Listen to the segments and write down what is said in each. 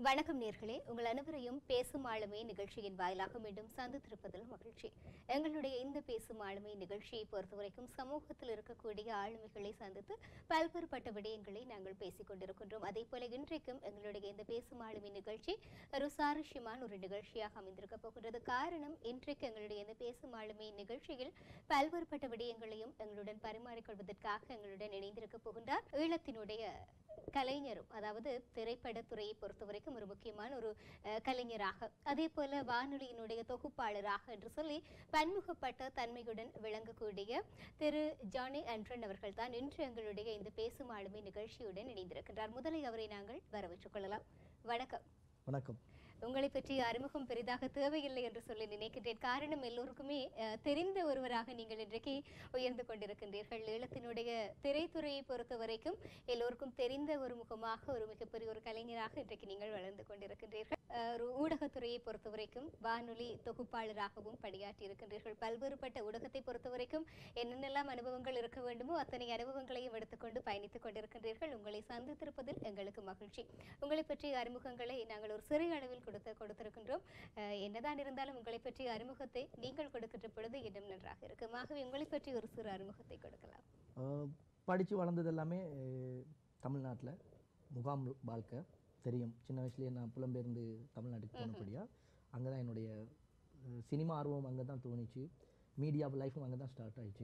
வணக்கம் நேர்களே உங்கள் அனைவரையும் பேசும் ஆளுமை நிகழ்ச்சியின் வாயிலாக மீண்டும் சந்தித்திருப்பதில் மகிழ்ச்சி எங்களுடைய இந்த பேசும் ஆளுமை நிகழ்ச்சியை பொறுத்தவரைக்கும் சமூகத்தில் இருக்கக்கூடிய ஆளுமைகளை சந்தித்து பல்வேறுபட்ட விடயங்களை நாங்கள் பேசிக் கொண்டிருக்கின்றோம் அதே போல இன்றைக்கும் எங்களுடைய இந்த பேசும் ஆளுமை நிகழ்ச்சி ருசாரு ஷிமான் ஒரு நிகழ்ச்சியாக அமைந்திருக்க போகின்றது காரணம் இன்றைக்கு எங்களுடைய இந்த பேசும் ஆளுமை நிகழ்ச்சியில் பல்வேறுபட்ட விடயங்களையும் எங்களுடன் பரிமாறிக்கொள்வதற்காக எங்களுடன் இணைந்திருக்க போகின்றார் ஈழத்தினுடைய கலைஞரும் அதாவது திரைப்படத்துறையை பொறுத்தவரைக்கும் ஒரு முக்கியமான ஒரு அஹ், கலைஞராக அதே போல வானொலியினுடைய தொகுப்பாளராக என்று சொல்லி பன்முகப்பட்ட தன்மையுடன் விளங்கக்கூடிய திரு ஜானி அண்ட்ரன் அவர்கள் தான் இன்று எங்களுடைய இந்த பேசும் ஆளுமை நிகழ்ச்சியுடன் இணைந்திருக்கின்றார் முதலில் அவரை நாங்கள் வரவேற்றுக் கொள்ளலாம் வணக்கம் வணக்கம் உங்களை பற்றிய அறிமுகம் பெரிதாக தேவையில்லை என்று சொல்லி நினைக்கின்றேன் காரணம் எல்லோருக்குமே அஹ், தெரிந்த ஒருவராக நீங்கள் இன்றைக்கு உயர்ந்து கொண்டிருக்கின்றீர்கள் ஈழத்தினுடைய திரைத்துறையை பொறுத்த வரைக்கும் எல்லோருக்கும் தெரிந்த ஒரு முகமாக ஒரு மிகப்பெரிய ஒரு கலைஞராக இன்றைக்கு நீங்கள் வளர்ந்து கொண்டிருக்கின்றீர்கள் அஹ், ஒரு ஊடகத்துறையை பொறுத்த வரைக்கும் வானொலி தொகுப்பாளராகவும் பணியாற்றி இருக்கின்றீர்கள் பல்வேறுபட்ட ஊடகத்தை பொறுத்த வரைக்கும் என்னென்னலாம் அனுபவங்கள் இருக்க வேண்டுமோ அத்தனை அனுபவங்களையும் எடுத்துக்கொண்டு பயணித்துக் கொண்டிருக்கின்றீர்கள் உங்களை சந்தித்திருப்பதில் எங்களுக்கு மகிழ்ச்சி உங்களை பற்றிய அறிமுகங்களை நாங்கள் ஒரு சிறிய அளவில் கொடுத்து கொடுத்திருக்கின்றோம் அஹ், என்னதான் இருந்தாலும் உங்களை பற்றிய அறிமுகத்தை நீங்கள் கொடுக்கின்ற பொழுது இன்னும் நன்றாக இருக்கும் ஆகவே உங்களை பற்றி ஒரு சிறு அறிமுகத்தை கொடுக்கலாம் படித்து வளர்ந்தது எல்லாமே தமிழ்நாட்டில் முகாம் வாழ்க்கை தெரியும் சின்ன வயசுலேயே நான் புலம்பெயர்ந்து தமிழ்நாட்டுக்கு போனபடியா அங்கே தான் என்னுடைய அஹ், சினிமா ஆர்வம் அங்கே தான் தோணிச்சு மீடியா லைஃபும் அங்கே தான் ஸ்டார்ட் ஆயிடுச்சு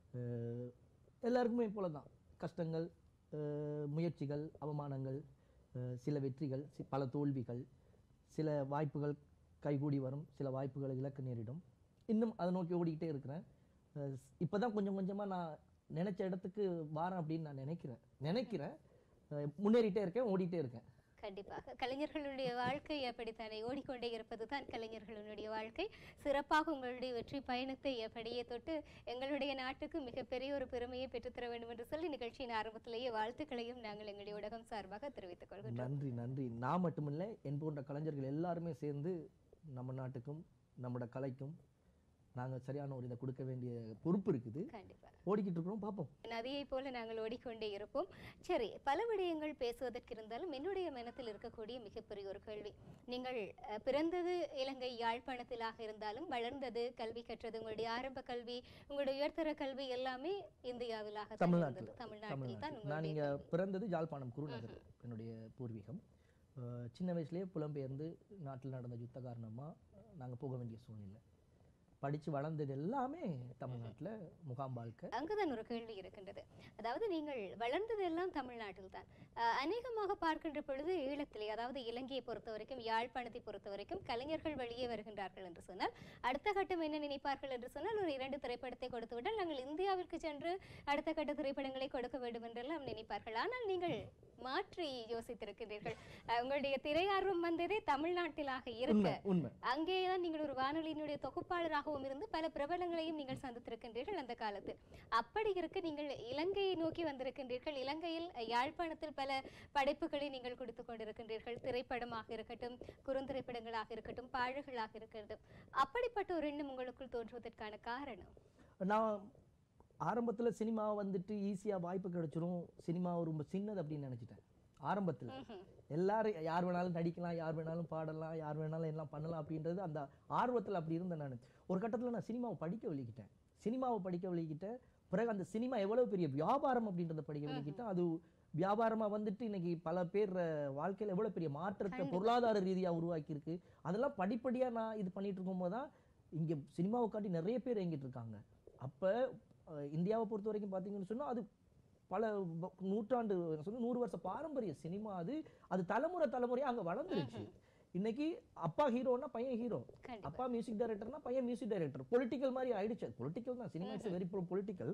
அஹ், எல்லாருக்குமே போல தான் கஷ்டங்கள் அஹ், முயற்சிகள் அவமானங்கள் அஹ், சில வெற்றிகள் சி- பல தோல்விகள் சில வாய்ப்புகள் கைகூடி வரும் சில வாய்ப்புகளை இழக்க நேரிடும் இன்னும் அதை நோக்கி ஓடிக்கிட்டே இருக்கிறேன் இப்போ தான் கொஞ்சம் கொஞ்சமாக நான் நினைச்ச இடத்துக்கு வாரேன் அப்படின்னு நான் நினைக்கிறேன் நினைக்கிறேன் அஹ் முன்னேறிட்டே இருக்கேன் ஓடிட்டே இருக்கேன் கண்டிப்பாக கலைஞர்களுடைய வாழ்க்கை அப்படித்தானே ஓடிக்கொண்டே இருப்பது தான் கலைஞர்களுடைய வாழ்க்கை சிறப்பாக உங்களுடைய வெற்றி பயணத்தை அப்படியே தொட்டு எங்களுடைய நாட்டுக்கு மிகப்பெரிய ஒரு பெருமையை பெற்றுத்தர வேண்டும் என்று சொல்லி நிகழ்ச்சியின் ஆரம்பத்திலேயே வாழ்த்துக்களையும் நாங்கள் எங்களுடைய ஊடகம் சார்பாக தெரிவித்துக் கொள்கின்றோம் நன்றி நன்றி நான் மட்டுமில்லை என் போன்ற கலைஞர்கள் எல்லாருமே சேர்ந்து நம்ம நாட்டுக்கும் நம்மளோட கலைக்கும் நாங்கள் சரியான ஒரு இதை கொடுக்க வேண்டிய பொறுப்பு இருக்குது கண்டிப்பா ஓடிக்கிட்டு இருக்கிறோம் பார்ப்போம் நதியை போல நாங்கள் ஓடிக்கொண்டே இருப்போம் சரி பல விடயங்கள் பேசுவதற்கு இருந்தாலும் என்னுடைய மனத்தில் இருக்கக்கூடிய மிகப்பெரிய ஒரு கேள்வி நீங்கள் அஹ், பிறந்தது இலங்கை யாழ்ப்பாணத்திலாக இருந்தாலும் வளர்ந்தது கல்வி கற்றது உங்களுடைய ஆரம்ப கல்வி உங்களுடைய உயர்தர கல்வி எல்லாமே இந்தியாவிலாக தான் தமிழ்நாட்டில் இருந்தது. தமிழ்நாட்டில் தான் தமிழ்நாட்டில் நான் உங்களுடைய இங்கே பிறந்தது யாழ்ப்பாணம் குருநகர் என்னுடைய பூர்வீகம் அஹ் சின்ன வயசுலேயே புலம்பெயர்ந்து நாட்டில் நடந்த யுத்த காரணமாக நாங்கள் போக வேண்டிய சூழ்நிலை படித்து வளர்ந்தது எல்லாமே தமிழ்நாட்டில் முகாம் வாழ்க்கை அங்குதான் ஒரு கேள்வி இருக்கின்றது அதாவது நீங்கள் வளர்ந்தது எல்லாம் தமிழ்நாட்டில் தான் அஹ், அநேகமாக பார்க்கின்ற பொழுது ஈழத்திலே அதாவது இலங்கையை பொறுத்த வரைக்கும் யாழ்ப்பாணத்தை பொறுத்த வரைக்கும் கலைஞர்கள் வெளியே வருகின்றார்கள் என்று சொன்னால் அடுத்த கட்டம் என்ன நினைப்பார்கள் என்று சொன்னால் ஒரு இரண்டு திரைப்படத்தை கொடுத்து விட்டால் நாங்கள் இந்தியாவிற்கு சென்று அடுத்த கட்ட திரைப்படங்களை கொடுக்க வேண்டும் என்றெல்லாம் நினைப்பார்கள் ஆனால் நீங்கள் மாற்றி யோசித்திருக்கின்றீர்கள் அஹ், உங்களுடைய திரையார்வம் வந்ததே தமிழ்நாட்டிலாக இருக்க உண்மை உண்மை அங்கேதான் நீங்கள் ஒரு வானொலியினுடைய தொகுப்பாளராகவும் இருந்து பல பிரபலங்களையும் நீங்கள் சந்தித்திருக்கின்றீர்கள் அந்த காலத்தில் அப்படி இருக்க நீங்கள் இலங்கையை நோக்கி வந்திருக்கின்றீர்கள் இலங்கையில் யாழ்ப்பாணத்தில் பல படைப்புகளை நீங்கள் கொடுத்து கொண்டிருக்கின்றீர்கள் திரைப்படமாக இருக்கட்டும் குறுந்திரைப்படங்களாக இருக்கட்டும் பாடல்களாக இருக்கட்டும் அப்படிப்பட்ட ஒரு எண்ணம் உங்களுக்குள் தோன்றுவதற்கான காரணம் நான் ஆரம்பத்தில் சினிமா வந்துட்டு ஈஸியாக வாய்ப்பு கிடைச்சிரும் சினிமா ரொம்ப சின்னது அப்படின்னு நினச்சிட்டேன் ஆரம்பத்தில் எல்லாரும் யார் வேணாலும் நடிக்கலாம் யார் வேணாலும் பாடலாம் யார் வேணாலும் எல்லாம் பண்ணலாம் அப்படின்றது அந்த ஆர்வத்தில் அப்படி இருந்தேன் நான் ஒரு கட்டத்தில் நான் சினிமாவை படிக்க வலிக்கிட்டேன் சினிமாவை படிக்க வலிக்கிட்டேன் பிறகு அந்த சினிமா எவ்வளவு பெரிய வியாபாரம் அப்படின்றத படிக்க வலிக்கிட்டேன் அது வியாபாரமா வந்துட்டு இன்னைக்கு பல பேர் அஹ், வாழ்க்கையில எவ்வளவு பெரிய மாற்றத்தை பொருளாதார ரீதியா உருவாக்கி இருக்கு அதெல்லாம் படிப்படியா நான் இது பண்ணிட்டு இருக்கும்போது தான் இங்க சினிமாவை காட்டி நிறைய பேர் இயங்கிட்டு இருக்காங்க அப்ப அஹ், இந்தியாவை பொறுத்த வரைக்கும் பாத்தீங்கன்னு சொன்னா அது பல வ- நூற்றாண்டு என்ன சொல்றது, நூறு வருஷ பாரம்பரிய சினிமா அது அது தலைமுறை தலைமுறையா அங்க வளர்ந்துருச்சு இன்னைக்கு அப்பா ஹீரோனா பையன் ஹீரோ கண்டிப்பா. அப்பா மியூசிக் டைரக்டர்னா பையன் மியூசிக் டைரக்டர் பொலிட்டிக்கல் மாதிரி ஆயிடுச்சு பொலிட்டிக்கல் தான் சினிமா இட்ஸ் வெரி பொலிட்டிக்கல்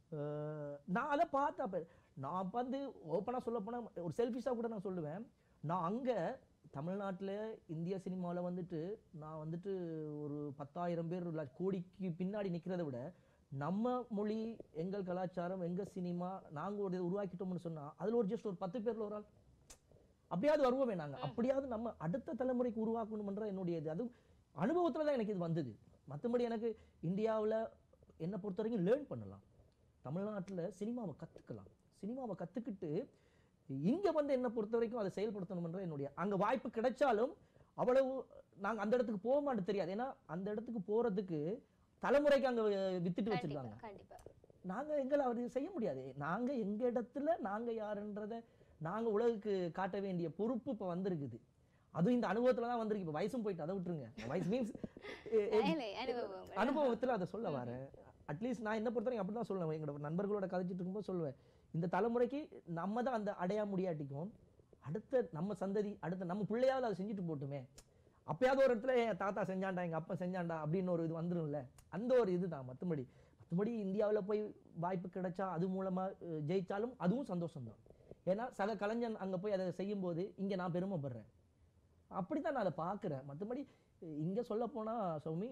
நான் அதை பார்த்தேன் அப்ப நான் வந்து ஓப்பனா சொல்ல போனா ஒரு செல்ஃபிஷாக கூட நான் சொல்லுவேன் நான் அங்க தமிழ்நாட்டுல இந்திய சினிமாவுல வந்துட்டு நான் வந்துட்டு ஒரு பத்தாயிரம் பேர் இல்ல கோடிக்கு பின்னாடி நிக்கிறதை விட நம்ம மொழி எங்கள் கலாச்சாரம் எங்க சினிமா நாங்க ஒரு இதை உருவாக்கிட்டோம்னு சொன்னா அதுல ஒரு ஜஸ்ட் ஒரு பத்து பேர்ல ஒரு ஆள் அப்படியாவது வருவோமே நாங்க அப்படியாவது நம்ம அடுத்த தலைமுறைக்கு உருவாக்கணும்ன்ற என்னுடைய இது அது அனுபவத்துல தான் எனக்கு இது வந்தது மற்றபடி எனக்கு இந்தியாவுல என்னை பொறுத்த வரைக்கும் லேர்ன் பண்ணலாம் தமிழ்நாட்டுல சினிமாவை கத்துக்கலாம் சினிமாவை கத்துக்கிட்டு இங்க வந்து என்ன பொறுத்த வரைக்கும் அதை செயல்படுத்தணும்ன்ற என்னுடைய அங்க வாய்ப்பு கிடைச்சாலும் அவ்வளவு நாங்க அந்த இடத்துக்கு போக மாட்டோம் தெரியாது ஏன்னா அந்த இடத்துக்கு போறதுக்கு தலைமுறைக்கு அங்க வித்துட்டு கண்டிப்பா வச்சிருக்காங்க கண்டிப்பா நாங்க எங்களை அது செய்ய முடியாது நாங்க எங்க இடத்துல நாங்க யாருன்றத நாங்க உலகுக்கு காட்ட வேண்டிய பொறுப்பு இப்ப வந்திருக்குது அதுவும் இந்த அனுபவத்துல தான் வந்திருக்கு இப்ப வயசும் போயிட்டு அதை விட்டுருங்க வயசு மீன்ஸ் இல்லை, அனுபவங்கள். அனுபவத்துல அதை சொல்ல வரேன் அட்லீஸ்ட் நான் என்ன பொறுத்தவரைக்கும் அப்படி தான் சொல்லுவேன் எங்களோட நண்பர்களோட கதைச்சிட்டு இருக்கும்போது சொல்லுவேன் இந்த தலைமுறைக்கு நம்ம தான் அந்த அடையா முடியாட்டிக்கும் அடுத்த நம்ம சந்ததி அடுத்த நம்ம பிள்ளையாவது அதை செஞ்சுட்டு போட்டுமே அப்பயாவது ஒரு இடத்துல என் தாத்தா செஞ்சாண்டா எங்க அப்பா செஞ்சாண்டா அப்படின்னு ஒரு இது வந்துரும்ல அந்த ஒரு இதுதான் மற்றபடி மற்றபடி இந்தியாவில் போய் வாய்ப்பு கிடைச்சா அது மூலமா அஹ், ஜெயிச்சாலும் அதுவும் சந்தோஷம்தான் ஏன்னா சக கலைஞன் அங்க போய் அதை செய்யும்போது இங்க நான் பெருமைப்படுறேன் அப்படித்தான் நான் அதை பார்க்குறேன் மற்றபடி இங்க சொல்ல போனா சௌமி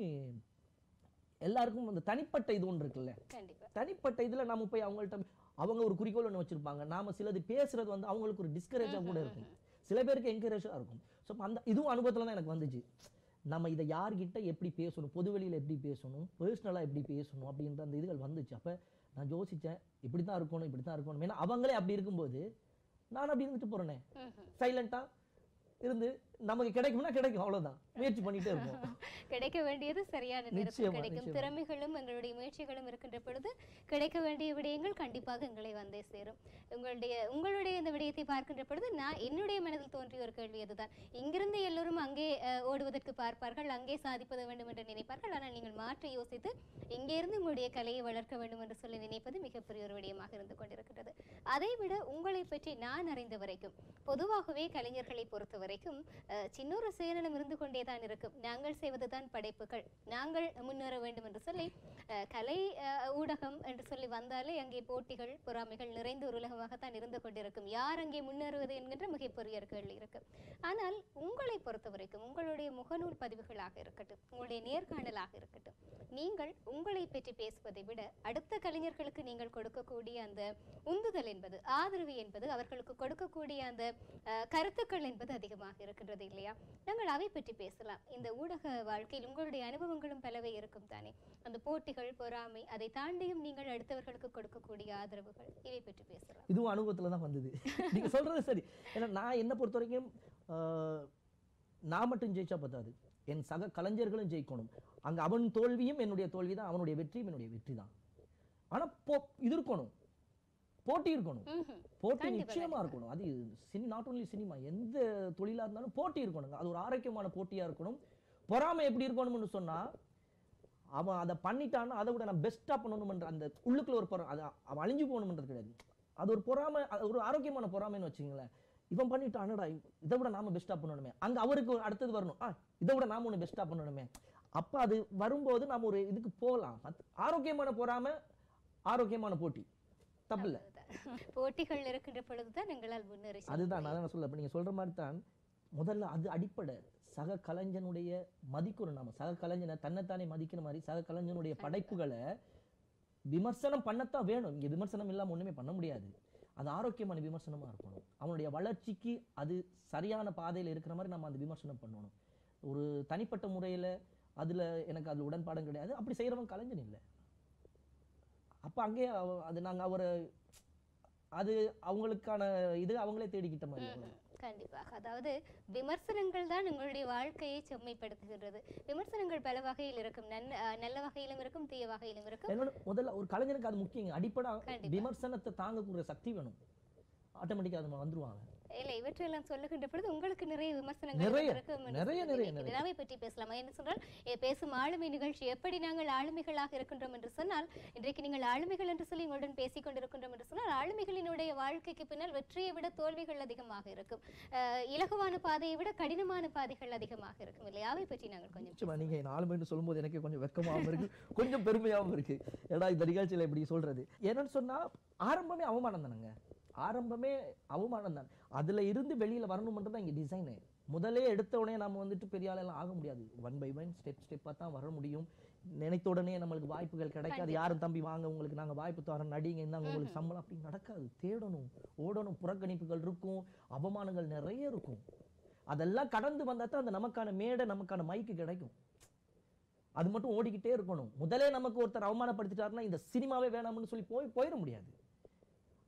எல்லாருக்கும் அந்த தனிப்பட்ட இது ஒன்று இருக்குல்ல கண்டிப்பா தனிப்பட்ட இதுல நாம போய் அவங்கள்ட்ட அவங்க ஒரு குறிக்கோள் ஒன்று வச்சிருப்பாங்க நாம சிலது பேசுறது வந்து அவங்களுக்கு ஒரு டிஸ்கரேஜா கூட இருக்கும் சில பேருக்கு என்கரேஜா இருக்கும் ஸோ அந்த இதுவும் அனுபவத்துல தான் எனக்கு வந்துச்சு நம்ம இதை யார்கிட்ட எப்படி பேசணும் பொதுவெளியில எப்படி பேசணும் பர்சனலாக எப்படி பேசணும் அப்படின்ற அந்த இதுகள் வந்துச்சு அப்ப நான் யோசிச்சேன் இப்படி தான் இருக்கணும் இப்படி தான் இருக்கணும் ஏன்னா அவங்களே அப்படி இருக்கும்போது நான் அப்படி இருந்துட்டு போறேனே ம்ஹும். சைலண்டா இருந்து நமக்கு கிடைக்கும்னா கிடைக்கும் அவ்வளவுதான் முயற்சி பண்ணிட்டே இருப்போம் கிடைக்க வேண்டியது சரியான நேரத்தில் நிச்சயமா, கிடைக்கும் நிச்சயமா. திறமைகளும் எங்களுடைய முயற்சிகளும் இருக்கின்ற பொழுது கிடைக்க வேண்டிய விடயங்கள் கண்டிப்பாக எங்களை வந்தே சேரும் உங்களுடைய உங்களுடைய இந்த விடயத்தை பார்க்கின்ற பொழுது நான் என்னுடைய மனதில் தோன்றிய ஒரு கேள்வி அதுதான் இங்கிருந்து எல்லோரும் அங்கே அஹ், ஓடுவதற்கு பார்ப்பார்கள் அங்கே சாதிப்பது வேண்டும் என்று நினைப்பார்கள் ஆனால் நீங்கள் மாற்றி யோசித்து இங்கே இருந்து உங்களுடைய கலையை வளர்க்க வேண்டும் என்று சொல்லி நினைப்பது மிகப்பெரிய ஒரு விடயமாக இருந்து கொண்டிருக்கிறது அதை விட உங்களை பற்றி நான் அறிந்த வரைக்கும் பொதுவாகவே கலைஞர்களை பொறுத்த வரைக்கும் அஹ், சின்னொரு சுயநலம் இருந்து கொண்டே தான் இருக்கும் நாங்கள் செய்வதுதான் படைப்புகள் நாங்கள் முன்னேற வேண்டும் என்று சொல்லி அஹ், கலை அஹ், ஊடகம் என்று சொல்லி வந்தாலே அங்கே போட்டிகள் பொறாமைகள் நிறைந்த ஒரு உலகமாகத்தான் இருந்து கொண்டிருக்கும் யார் அங்கே முன்னேறுவது என்கின்ற மிகப்பெரிய ஒரு கேள்வி இருக்கு ஆனால் உங்களை பொறுத்த வரைக்கும் உங்களுடைய முகநூல் பதிவுகளாக இருக்கட்டும் உங்களுடைய நேர்காணலாக இருக்கட்டும் நீங்கள் உங்களை பற்றி பேசுவதை விட அடுத்த கலைஞர்களுக்கு நீங்கள் கொடுக்கக்கூடிய அந்த உந்துதல் என்பது ஆதரவு என்பது அவர்களுக்கு கொடுக்கக்கூடிய அந்த அஹ், கருத்துக்கள் என்பது அதிகமாக இருக்கின்றது இல்லையா நாங்கள் அவை பற்றி பேசலாம் இந்த ஊடக வாழ்க்கையில் உங்களுடைய அனுபவங்களும் பலவே இருக்கும் தானே அந்த போட்டிகள் பொறாமை அதை தாண்டியும் நீங்கள் அடுத்தவர்களுக்கு கொடுக்கக்கூடிய ஆதரவுகள் இவை பற்றி பேசலாம் இதுவும் அனுபவத்துல தான் வந்தது நீங்க சொல்றது சரி ஏன்னா நான் என்ன பொறுத்த வரைக்கும் ஆஹ், நான் மட்டும் ஜெயிச்சா பத்தாது என் சக கலைஞர்களும் ஜெயிக்கணும் அங்க அவன் தோல்வியும் என்னுடைய தோல்வி தான் அவனுடைய வெற்றியும் என்னுடைய வெற்றி தான் ஆனா போ இது இருக்கணும் போட்டி இருக்கணும் ம்ஹும். போட்டி கண்டிப்பா, நிச்சயமா இருக்கணும் அது சினி நாட் only சினிமா எந்த தொழிலா இருந்தாலும் போட்டி இருக்கணுங்க அது ஒரு ஆரோக்கியமான போட்டியா இருக்கணும் பொறாமை எப்படி இருக்கணும்னு சொன்னா அவன் அதை பண்ணிட்டான்னா அதை விட நான் பெஸ்ட்டாக பண்ணணும்ன்ற அந்த உள்ளுக்குள்ள ஒரு பொறா அது அவன் அழிஞ்சு போகணுன்றது கிடையாது அது ஒரு பொறாமை அது ஒரு ஆரோக்கியமான பொறாமைன்னு வச்சுங்களேன் இவன் பண்ணிட்டானடா இதை விட நாம பெஸ்ட்டாக பண்ணணுமே அங்க அவருக்கு ஒரு அடுத்தது வரணும் ஆ இதை விட நாம ஒன்று பெஸ்ட்டாக பண்ணணுமே அப்ப அது வரும்போது நாம ஒரு இதுக்கு போகலாம் மத்த- ஆரோக்கியமான பொறாமை ஆரோக்கியமான போட்டி தப்பில்ல அவ்வளவுதான். போட்டிகள் இருக்கின்ற பொழுதுதான் எங்களால் முன்னேறி செல்ல அதுதான் நான் தான் சொல்ல இப்போ நீங்கள் சொல்ற மாதிரி தான் முதல்ல அது அடிப்படை சக கலைஞனுடைய மதிக்கணும் நாம சக கலைஞனை தன்னைத்தானே மதிக்கிற மாதிரி சக கலைஞனுடைய படைப்புகளை விமர்சனம் பண்ணத்தான் வேணும் இங்க விமர்சனம் இல்லாம ஒண்ணுமே பண்ண முடியாது அது ஆரோக்கியமான விமர்சனமா இருக்கணும் அவனுடைய வளர்ச்சிக்கு அது சரியான பாதையில இருக்கிற மாதிரி நம்ம அந்த விமர்சனம் பண்ணணும் ஒரு தனிப்பட்ட முறையில அதுல எனக்கு அதுல உடன்பாடும் கிடையாது அப்படி செய்யறவன் கலைஞன் இல்லை அப்ப அங்கே அவ- அது நாங்க அவரை அது அவங்களுக்கான இது அவங்களே தேடிக்கிட்ட மாதிரி அவ்வளவுதான். ம்ஹும். கண்டிப்பாக அதாவது விமர்சனங்கள் தான் உங்களுடைய வாழ்க்கையை செம்மைப்படுத்துகின்றது விமர்சனங்கள் பல வகையில் இருக்கும் நன் அஹ் நல்ல வகையிலும் இருக்கும் தீய வகையிலும் இருக்கும் என்னோட முதல்ல ஒரு கலைஞனுக்கு அது முக்கியங்க அடிப்படை கண்டிப்பா. விமர்சனத்தை தாங்கக்கூடிய சக்தி வேணும் ஆட்டோமேட்டிக்கா அது வந்துருவாங்க இல்ல இவற்றெல்லாம் சொல்லுகின்ற பொழுது உங்களுக்கு நிறைய விமர்சனங்கள் நிறைய, இருக்கும் என்று நிறைய, சொல்லி நிறைய, நினைக்கிறேன். அவை பற்றி பேசலாமா என்ன சொன்னால் எ, பேசும் ஆளுமை நிகழ்ச்சி எப்படி நாங்கள் ஆளுமைகளாக இருக்கின்றோம் என்று சொன்னால் இன்றைக்கு நீங்கள் ஆளுமைகள் என்று சொல்லி உங்களுடன் பேசிக் கொண்டிருக்கின்றோம் என்று சொன்னால் ஆளுமைகளினுடைய வாழ்க்கைக்கு பின்னால் வெற்றியை விட தோல்விகள் அதிகமாக இருக்கும் அஹ், இலகுவான பாதையை விட கடினமான பாதைகள் அதிகமாக இருக்கும் இல்லையா அவை பற்றி நாங்கள் கொஞ்சம் நிச்சயமா நீங்க நாலு மணி சொல்லும்போது எனக்கு கொஞ்சம் வெக்கமாகவும் இருக்கு கொஞ்சம் பெருமையாகவும் இருக்கு ஏடா இந்த நிகழ்ச்சியில இப்படி சொல்றது என்னன்னு சொன்னா ஆரம்பமே அவமானம் தானங்க ஆரம்பமே அவமானம் தான் அதுல இருந்து வெளியில வரணும்ன்றது தான் இங்க டிசைனு முதலே எடுத்த உடனே நம்ம வந்துட்டு பெரிய ஆளெல்லாம் ஆக முடியாது ஒன் பை ஒன் ஸ்டெப் ஸ்டெப்பாக தான் வர முடியும் நினைத்த உடனே நம்மளுக்கு வாய்ப்புகள் கிடைக்காது யாரும் தம்பி வாங்க உங்களுக்கு நாங்க வாய்ப்பு தரோம் நடிங்க இந்தாங்க உங்களுக்கு சம்பளம் அப்படி நடக்காது தேடணும் ஓடணும் புறக்கணிப்புகள் இருக்கும் அவமானங்கள் நிறைய இருக்கும் அதெல்லாம் கடந்து வந்தா தான் அந்த நமக்கான மேடை நமக்கான மைக்கு கிடைக்கும் அது மட்டும் ஓடிக்கிட்டே இருக்கணும் முதலே நமக்கு ஒருத்தர் அவமானப்படுத்திட்டாருன்னா இந்த சினிமாவே வேணாம்னு சொல்லி போய் போயிட முடியாது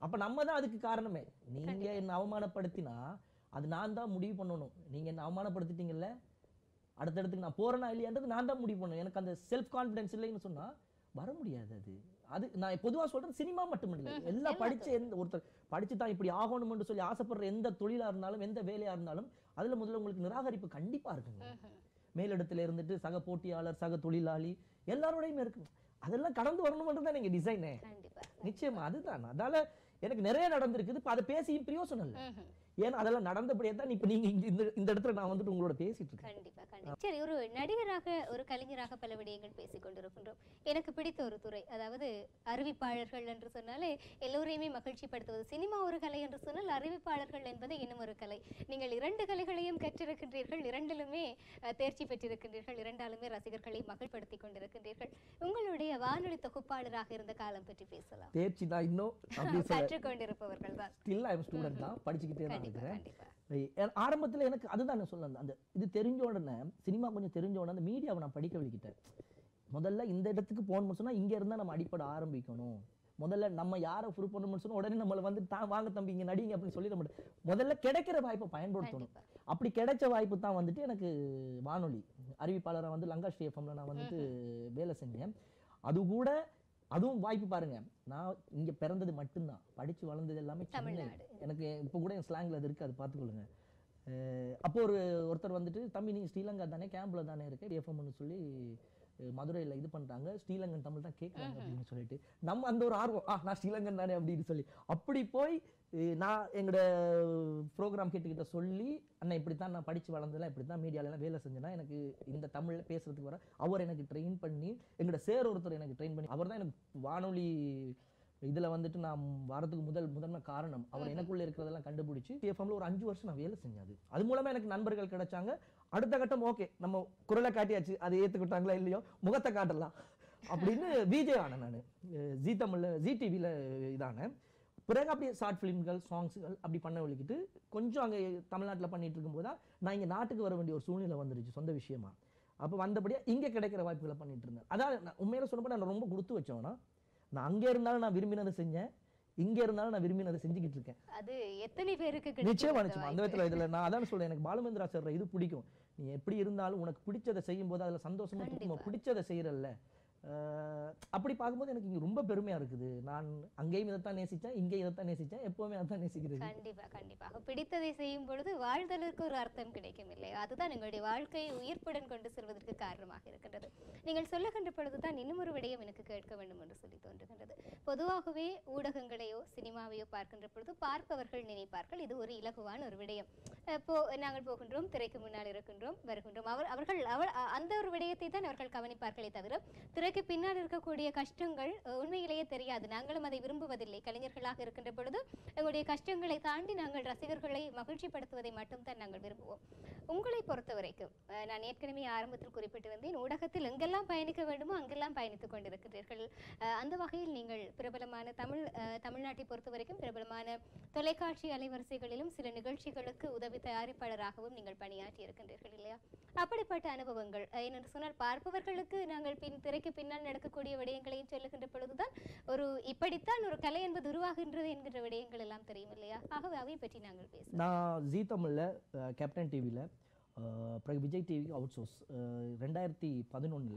அப்ப நம்ம தான் அதுக்கு காரணமே நீங்க என்ன அவமானப்படுத்தினா அது நான் தான் முடிவு பண்ணணும் நீங்க என்ன அவமானப்படுத்திட்டீங்கல்ல அடுத்தடுத்துக்கு நான் போறேனா இல்லையான்றது நான் தான் முடிவு பண்ணணும் எனக்கு அந்த செல்ஃப் கான்ஃபிடன்ஸ் இல்லைன்னு சொன்னா வர முடியாது அது அது நான் பொதுவா சொல்றது சினிமா மட்டும் இல்லை ம்ஹும். எல்லாம் எல்லா படிச்ச எந்த ஒருத்தர் படிச்சு தான் இப்படி ஆகணும்னு சொல்லி ஆசைப்படுற எந்த தொழிலா இருந்தாலும் எந்த வேலையா இருந்தாலும் அதுல முதல்ல உங்களுக்கு நிராகரிப்பு கண்டிப்பா இருக்குங்க ம்ஹும். மேலிடத்துல இருந்துட்டு சக போட்டியாளர் சக தொழிலாளி எல்லாரோடையுமே இருக்கு அதெல்லாம் கடந்து வரணும்ன்றது தான் நீங்க டிசைனே கண்டிப்பா நிச்சயமா அதுதான் அதால எனக்கு நிறைய நடந்திருக்குது இப்ப அதை பேசியும் பிரயோசனம் இல்லை ம்ஹும். ஏன்னா அதெல்லாம் நடந்தபடியே தான் இப்ப நீங்க இங்க இந்த இந்த இடத்துல நான் வந்துட்டு உங்களோட பேசிட்டு இருக்கேன் கண்டிப்பா கண்டிப்பா சரி ஒரு நடிகராக ஒரு கலைஞராக பல விடயங்கள் பேசிக் கொண்டிருக்கின்றோம் எனக்கு பிடித்த ஒரு துறை அதாவது அறிவிப்பாளர்கள் என்று சொன்னாலே எல்லோரையுமே மகிழ்ச்சிப்படுத்துவது சினிமா ஒரு கலை என்று சொன்னால் அறிவிப்பாளர்கள் என்பது இன்னும் ஒரு கலை நீங்கள் இரண்டு கலைகளையும் கற்றிருக்கின்றீர்கள் இரண்டிலுமே அஹ், தேர்ச்சி பெற்றிருக்கின்றீர்கள் இரண்டாலுமே ரசிகர்களை மகிழ்படுத்திக் கொண்டிருக்கின்றீர்கள் உங்களுடைய வானொலி தொகுப்பாளராக இருந்த காலம் பற்றி பேசலாம் தேர்ச்சி தான் இன்னும் அப்படி சொல்ல கற்றுக்கொண்டிருப்பவர்கள் தான் ஸ்டில் ஐ ஸ்டூடெண்ட் தான் படிச்சுக்கிட்டே தான் கண்டிப்பா இருக்கிறேன் கண்டிப்பா ஏ- ஆரம்பத்துல எனக்கு அதுதான் நான் சொல்ல வந்தேன். அந்த இது தெரிஞ்ச உடனே சினிமா கொஞ்சம் தெரிஞ்ச உடனே அந்த மீடியாவை நான் படிக்க வலிக்கிட்டேன் முதல்ல இந்த இடத்துக்கு போகணும்னு சொன்னா இங்க இருந்தா நம்ம அடிப்பட ஆரம்பிக்கணும் முதல்ல நம்ம யாரை ப்ரூவ் பண்ணணும்னு சொன்னா உடனே நம்மளை வந்து தான் வாங்க தம்பி இங்க நடிங்க அப்படின்னு சொல்லி நம்ம முதல்ல கிடைக்கிற வாய்ப்பை பயன்படுத்தணும் கண்டிப்பா அப்படி கிடைச்ச வாய்ப்பு தான் வந்துட்டு எனக்கு வானொலி அறிவிப்பாளரா வந்து லங்காஸ்ரீ எஃப்எம்ல நான் வந்துட்டு வேலை செஞ்சேன் அது கூட அதுவும் வாய்ப்பு பாருங்க நான் இங்க பிறந்தது மட்டும்தான் படிச்சு வளர்ந்தது எல்லாமே சென்னை தமிழ்நாடு எனக்கு இப்போ கூட என் ஸ்லாங்ல அது இருக்கு அது பார்த்துக்கொள்ளுங்க அஹ் அப்போ ஒரு ஒருத்தர் வந்துட்டு தம்பி நீ ஸ்ரீலங்கா தானே கேம்ப்ல தானே இருக்க எஃப்எம்னு சொல்லி அஹ் மதுரையில இது பண்றாங்க ஸ்ரீலங்கன் தமிழ் தான் கேட்குறாங்க அப்படின்னு சொல்லிட்டு நம்ம அந்த ஒரு ஆர்வம் ஆ நான் ஸ்ரீலங்கன் தானே அப்படின்னு சொல்லி அப்படி போய் அஹ் நான் எங்களோட ப்ரோக்ராம் கேட்டுக்கிட்ட சொல்லி அண்ணா இப்படி தான் நான் படிச்சு வளர்ந்ததெல்லாம் இப்படி தான் மீடியாலலாம் வேலை செஞ்சேன்னா எனக்கு இந்த தமிழ்ல பேசுறதுக்கு வர அவர் எனக்கு ட்ரெயின் பண்ணி எங்களோட சேர் ஒருத்தர் எனக்கு ட்ரெயின் பண்ணி அவர் தான் எனக்கு வானொலி இதுல வந்துட்டு நான் வாரத்துக்கு முதல் முதன்மை காரணம் அவர் எனக்குள்ள இருக்கிறதெல்லாம் கண்டுபிடிச்சு டிஎஃப்எம்ல ஒரு அஞ்சு வருஷம் நான் வேலை செஞ்சேன் அது அது மூலமா எனக்கு நண்பர்கள் கிடைச்சாங்க அடுத்த கட்டம் ஓகே நம்ம குரலை காட்டியாச்சு அதை ஏத்துக்கிட்டாங்களா இல்லையோ முகத்தை காட்டலாம் அப்படின்னு விஜய் ஆனேன் நான் ஜி தமிழ்ல ஜி டிவியில் இதானேன் பிறகு அப்படியே ஷார்ட் ஃபிலிம்கள் சாங்ஸ்கள் அப்படி பண்ண வலிக்கிட்டு கொஞ்சம் அங்கே தமிழ்நாட்டில் பண்ணிட்டு இருக்கும்போது தான் நான் இங்கே நாட்டுக்கு வர வேண்டிய ஒரு சூழ்நிலை வந்துருச்சு சொந்த விஷயமா அப்போ வந்தபடியா இங்கே கிடைக்கிற வாய்ப்புகளை பண்ணிட்டு இருந்தேன் அதான் நான் உண்மையில சொன்னப்போ நான் ரொம்ப கொடுத்து வச்சவனா நான் அங்கே இருந்தாலும் நான் விரும்பினதை செஞ்சேன் இங்கே இருந்தாலும் நான் விரும்பினதை செஞ்சுக்கிட்டு இருக்கேன் அது எத்தனை பேருக்கு நிச்சயமா கிடைக்கும் நிச்சயமா அந்த விதத்துல இதுல நான் அதான் சொல்றேன் எனக்கு பாலுமேந்திரா சார் இது பிடிக்கும் நீ எப்படி இருந்தாலும் உனக்கு பிடிச்சதை செய்யும் போது அதுல சந்தோஷமா இருக்கும் கண்டிப்பா. பிடிச்சதை செய்யறல்ல அஹ் அப்படி பார்க்கும்போது எனக்கு இங்க ரொம்ப பெருமையா இருக்குது நான் அங்கேயும் இதைத்தான் நேசிச்சேன் இங்கேயும் இதைத்தான் நேசிச்சேன் எப்பவுமே அதான் நேசிக்கிறது கண்டிப்பா கண்டிப்பாக பிடித்ததை செய்யும் பொழுது வாழ்தலுக்கு ஒரு அர்த்தம் கிடைக்கும் இல்லையா அதுதான் உங்களுடைய வாழ்க்கையை உயிர்ப்புடன் கொண்டு செல்வதற்கு காரணமாக இருக்கின்றது நீங்கள் சொல்லுகின்ற பொழுதுதான் இன்னும் ஒரு விடயம் எனக்கு கேட்க வேண்டும் என்று சொல்லி தோன்றுகின்றது பொதுவாகவே ஊடகங்களையோ சினிமாவையோ பார்க்கின்ற பொழுது பார்ப்பவர்கள் நினைப்பார்கள் இது ஒரு இலகுவான ஒரு விடயம் இப்போ நாங்கள் போகின்றோம் திரைக்கு முன்னால் இருக்கின்றோம் வருகின்றோம் அவர் அவர்கள் அவர் அ- அந்த ஒரு விடயத்தை தான் அவர்கள் கவனிப்பார்களே தவிர திரைக்கு பின்னால் இருக்கக்கூடிய கஷ்டங்கள் அஹ், உண்மையிலேயே தெரியாது நாங்களும் அதை விரும்புவதில்லை கலைஞர்களாக இருக்கின்ற பொழுது எங்களுடைய கஷ்டங்களை தாண்டி நாங்கள் ரசிகர்களை மகிழ்ச்சிப்படுத்துவதை மட்டும்தான் நாங்கள் விரும்புவோம் உங்களை பொறுத்த வரைக்கும் அஹ், நான் ஏற்கனவே ஆரம்பத்தில் குறிப்பிட்டு வந்தேன் ஊடகத்தில் எங்கெல்லாம் பயணிக்க வேண்டுமோ அங்கெல்லாம் பயணித்துக் கொண்டிருக்கிறீர்கள் அஹ், அந்த வகையில் நீங்கள் பிரபலமான தமிழ் அஹ், தமிழ்நாட்டை பொறுத்த வரைக்கும் பிரபலமான தொலைக்காட்சி அலைவரிசைகளிலும் சில நிகழ்ச்சிகளுக்கு உதவி தயாரிப்பாளராகவும் நீங்கள் பணியாற்றி இருக்கின்றீர்கள் இல்லையா அப்படிப்பட்ட அனுபவங்கள் அஹ், ஏனென்று சொன்னால் பார்ப்பவர்களுக்கு நாங்கள் பின் திரைக்கு பின்னால் நடக்கக்கூடிய விடயங்களையும் சொல்லுகின்ற பொழுதுதான் ஒரு இப்படித்தான் ஒரு கலை என்பது உருவாகின்றது என்கின்ற விடயங்கள் எல்லாம் தெரியும் இல்லையா ஆகவே அவை பற்றி நாங்கள் பேசுவோம் நான் ஜீ தமிழ்ல அஹ், கேப்டன் டிவியில் அப்புறம் விஜய் டிவி அவுட் சோர்ஸ் ரெண்டாயிரத்தி பதினொன்றில்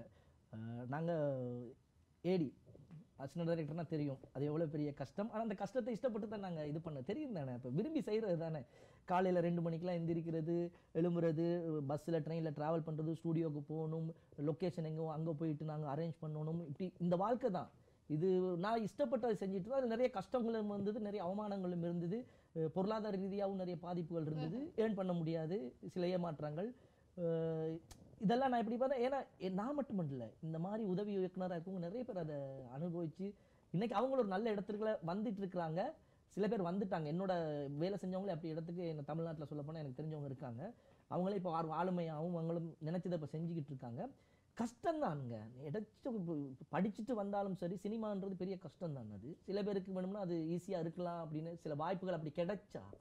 நாங்கள் ஏடி அசிஸ்டன்ட் டைரக்டர்னா தெரியும் அது எவ்வளோ பெரிய கஷ்டம் ஆனால் அந்த கஷ்டத்தை இஷ்டப்பட்டு தான் நாங்கள் இது பண்ண தெரியும் தானே இப்போ விரும்பி செய்கிறது தானே காலையில் ரெண்டு மணிக்கெலாம் எந்திரிக்கிறது எழும்புறது பஸ்ஸில் ட்ரெயினில் ட்ராவல் பண்ணுறது ஸ்டூடியோக்கு போகணும் லொக்கேஷன் எங்கோ அங்கே போயிட்டு நாங்கள் அரேஞ்ச் பண்ணணும் இப்படி இந்த வாழ்க்கை தான் இது நான் இஷ்டப்பட்டதை செஞ்சுட்டு தான் அது நிறைய கஷ்டங்களும் வந்தது நிறைய அவமானங்களும் இருந்தது அஹ் பொருளாதார ரீதியாகவும் நிறைய பாதிப்புகள் இருந்தது ஏர்ன் பண்ண முடியாது சில ஏமாற்றங்கள் அஹ் இதெல்லாம் நான் எப்படி பார்த்தா ஏன்னா எ- நான் மட்டும் இல்லை இந்த மாதிரி உதவி இயக்குனராக இருக்கவங்க நிறைய பேர் அதை அனுபவிச்சு இன்னைக்கு அவங்களும் ஒரு நல்ல இடத்துக்குள்ள வந்துட்டு இருக்கிறாங்க சில பேர் வந்துட்டாங்க என்னோட வேலை செஞ்சவங்களே அப்படி இடத்துக்கு என்ன தமிழ்நாட்டில் சொல்ல போனால் எனக்கு தெரிஞ்சவங்க இருக்காங்க அவங்களே இப்போ ஆறு ஆளுமையாகவும் அவங்களும் நினைச்சதை இப்போ செஞ்சுக்கிட்டு இருக்காங்க கஷ்டம்தானுங்க எதாச்சும் இப்ப படிச்சுட்டு வந்தாலும் சரி சினிமான்றது பெரிய கஷ்டம் தான் அது சில பேருக்கு வேணும்னா அது ஈஸியாக இருக்கலாம் அப்படின்னு சில வாய்ப்புகள் அப்படி கிடைச்சா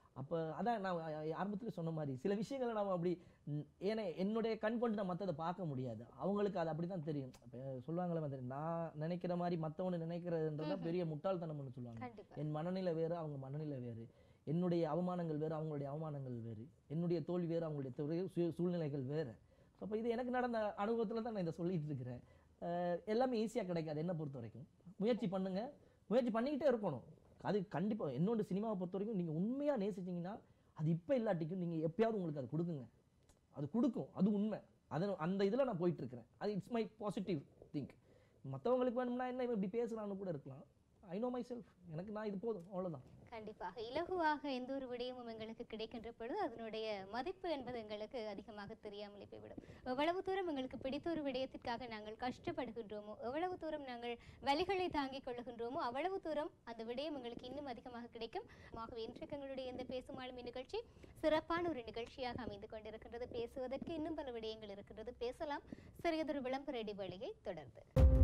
அப்போ அதான் நான் ஆரம்பத்தில் சொன்ன மாதிரி சில விஷயங்களை நம்ம அப்படி ம், ஏன்னா என்னுடைய கண் கொண்டு நான் மற்றதை பார்க்க முடியாது அவங்களுக்கு அது அப்படி தான் தெரியும் இப்போ சொல்லுவாங்களே வந்து நான் நினைக்கிற மாதிரி மற்றவனு நினைக்கிறதுன்றது தான் பெரிய முட்டாள்தனம்னு சொல்லுவாங்க கண்டிப்பா என் மனநிலை வேறு அவங்க மனநிலை வேறு என்னுடைய அவமானங்கள் வேறு அவங்களுடைய அவமானங்கள் வேறு என்னுடைய தோல்வி வேறு அவங்களுடைய தோல்வி சூ- சூழ்நிலைகள் வேறு அப்போ இது எனக்கு நடந்த அனுபவத்தில் தான் நான் இதை சொல்லிட்டு இருக்கிறேன் அஹ் எல்லாமே ஈஸியாக கிடைக்காது என்னை பொறுத்த வரைக்கும் முயற்சி பண்ணுங்க முயற்சி பண்ணிக்கிட்டே இருக்கணும் அது கண்டிப்பாக என்னோட சினிமாவை பொறுத்த வரைக்கும் நீங்கள் உண்மையாக நேசிச்சீங்கன்னா அது இப்போ இல்லாட்டிக்கும் நீங்கள் எப்பயாவது உங்களுக்கு அது கொடுக்குங்க அது கொடுக்கும் அது உண்மை அது அந்த இதில் நான் போயிட்டு இருக்கிறேன் அது இட்ஸ் மை பாசிட்டிவ் திங்க் மற்றவங்களுக்கு வேணும்னா என்ன இவன் இப்படி பேசுகிறான்னு கூட இருக்கலாம் ஐ நோ மை செல்ஃப் எனக்கு நான் இது போதும் அவ்வளவுதான் கண்டிப்பாக இலகுவாக எந்த ஒரு விடயமும் எங்களுக்கு கிடைக்கின்ற பொழுது அதனுடைய மதிப்பு என்பது எங்களுக்கு அதிகமாக தெரியாமலே போய்விடும் எவ்வளவு தூரம் எங்களுக்கு பிடித்த ஒரு விடயத்திற்காக நாங்கள் கஷ்டப்படுகின்றோமோ எவ்வளவு தூரம் நாங்கள் வலிகளை தாங்கிக் கொள்ளுகின்றோமோ அவ்வளவு தூரம் அந்த விடயம் எங்களுக்கு இன்னும் அதிகமாக கிடைக்கும் ஆகவே இன்றைக்கு எங்களுடைய இந்த பேசும் ஆளுமை நிகழ்ச்சி சிறப்பான ஒரு நிகழ்ச்சியாக அமைந்து கொண்டிருக்கின்றது பேசுவதற்கு இன்னும் பல விடயங்கள் இருக்கின்றது பேசலாம் சிறியதொரு விளம்பர இடைவெளியை தொடர்ந்து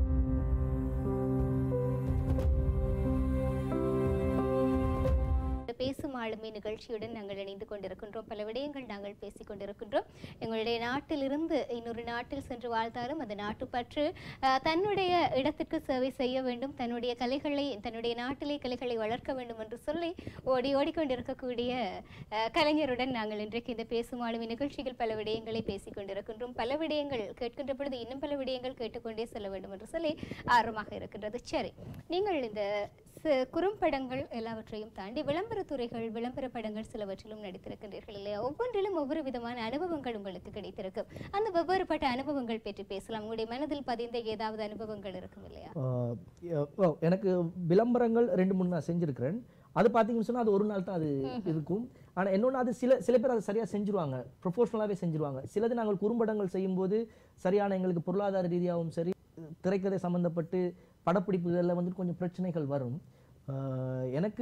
இந்த பேசும் ஆளுமை நிகழ்ச்சியுடன் நாங்கள் இணைந்து கொண்டிருக்கின்றோம் பல விடயங்கள் நாங்கள் பேசிக் கொண்டிருக்கின்றோம் எங்களுடைய நாட்டிலிருந்து இன்னொரு நாட்டில் சென்று வாழ்ந்தாலும் அந்த நாட்டுப்பற்று அஹ், தன்னுடைய இடத்திற்கு சேவை செய்ய வேண்டும் தன்னுடைய கலைகளை தன்னுடைய நாட்டிலே கலைகளை வளர்க்க வேண்டும் என்று சொல்லி ஓடி ஓடிக்கொண்டிருக்கக்கூடிய அஹ், கலைஞருடன் நாங்கள் இன்றைக்கு இந்த பேசும் ஆளுமை நிகழ்ச்சியில் பல விடயங்களை பேசிக் கொண்டிருக்கின்றோம் பல விடயங்கள் கேட்கின்ற பொழுது இன்னும் பல விடயங்கள் கேட்டுக்கொண்டே செல்ல வேண்டும் என்று சொல்லி ஆர்வமாக இருக்கின்றது சரி நீங்கள் இந்த ச- குறும்படங்கள் எல்லாவற்றையும் தாண்டி விளம்பரத் துறைகள் விளம்பர படங்கள் சிலவற்றிலும் நடித்திருக்கின்றீர்கள் இல்லையா ஒவ்வொன்றிலும் ஒவ்வொரு விதமான அனுபவங்கள் உங்களுக்கு கிடைத்திருக்கும் அந்த வெவ்வேறுபட்ட அனுபவங்கள் பற்றி பேசலாம் உங்களுடைய மனதில் பதிந்த ஏதாவது அனுபவங்கள் இருக்கும் இல்லையா ஆஹ் எ- ஓ, எனக்கு விளம்பரங்கள் ரெண்டு மூணு நான் செஞ்சுருக்கிறேன் அது பார்த்தீங்கன்னு சொன்னா அது ஒரு நாள் தான் அது இருக்கும் ஆனா இன்னொன்று அது சில சில பேர் அதை சரியா செஞ்சுருவாங்க ப்ரொஃபஷனலாகவே செஞ்சுருவாங்க சிலது நாங்கள் குறும்படங்கள் செய்யும்போது சரியான எங்களுக்கு பொருளாதார ரீதியாகவும் சரி திரைக்கதை சம்மந்தப்பட்டு படப்பிடிப்புகளில் வந்துட்டு கொஞ்சம் பிரச்சனைகள் வரும் ஆஹ் எனக்கு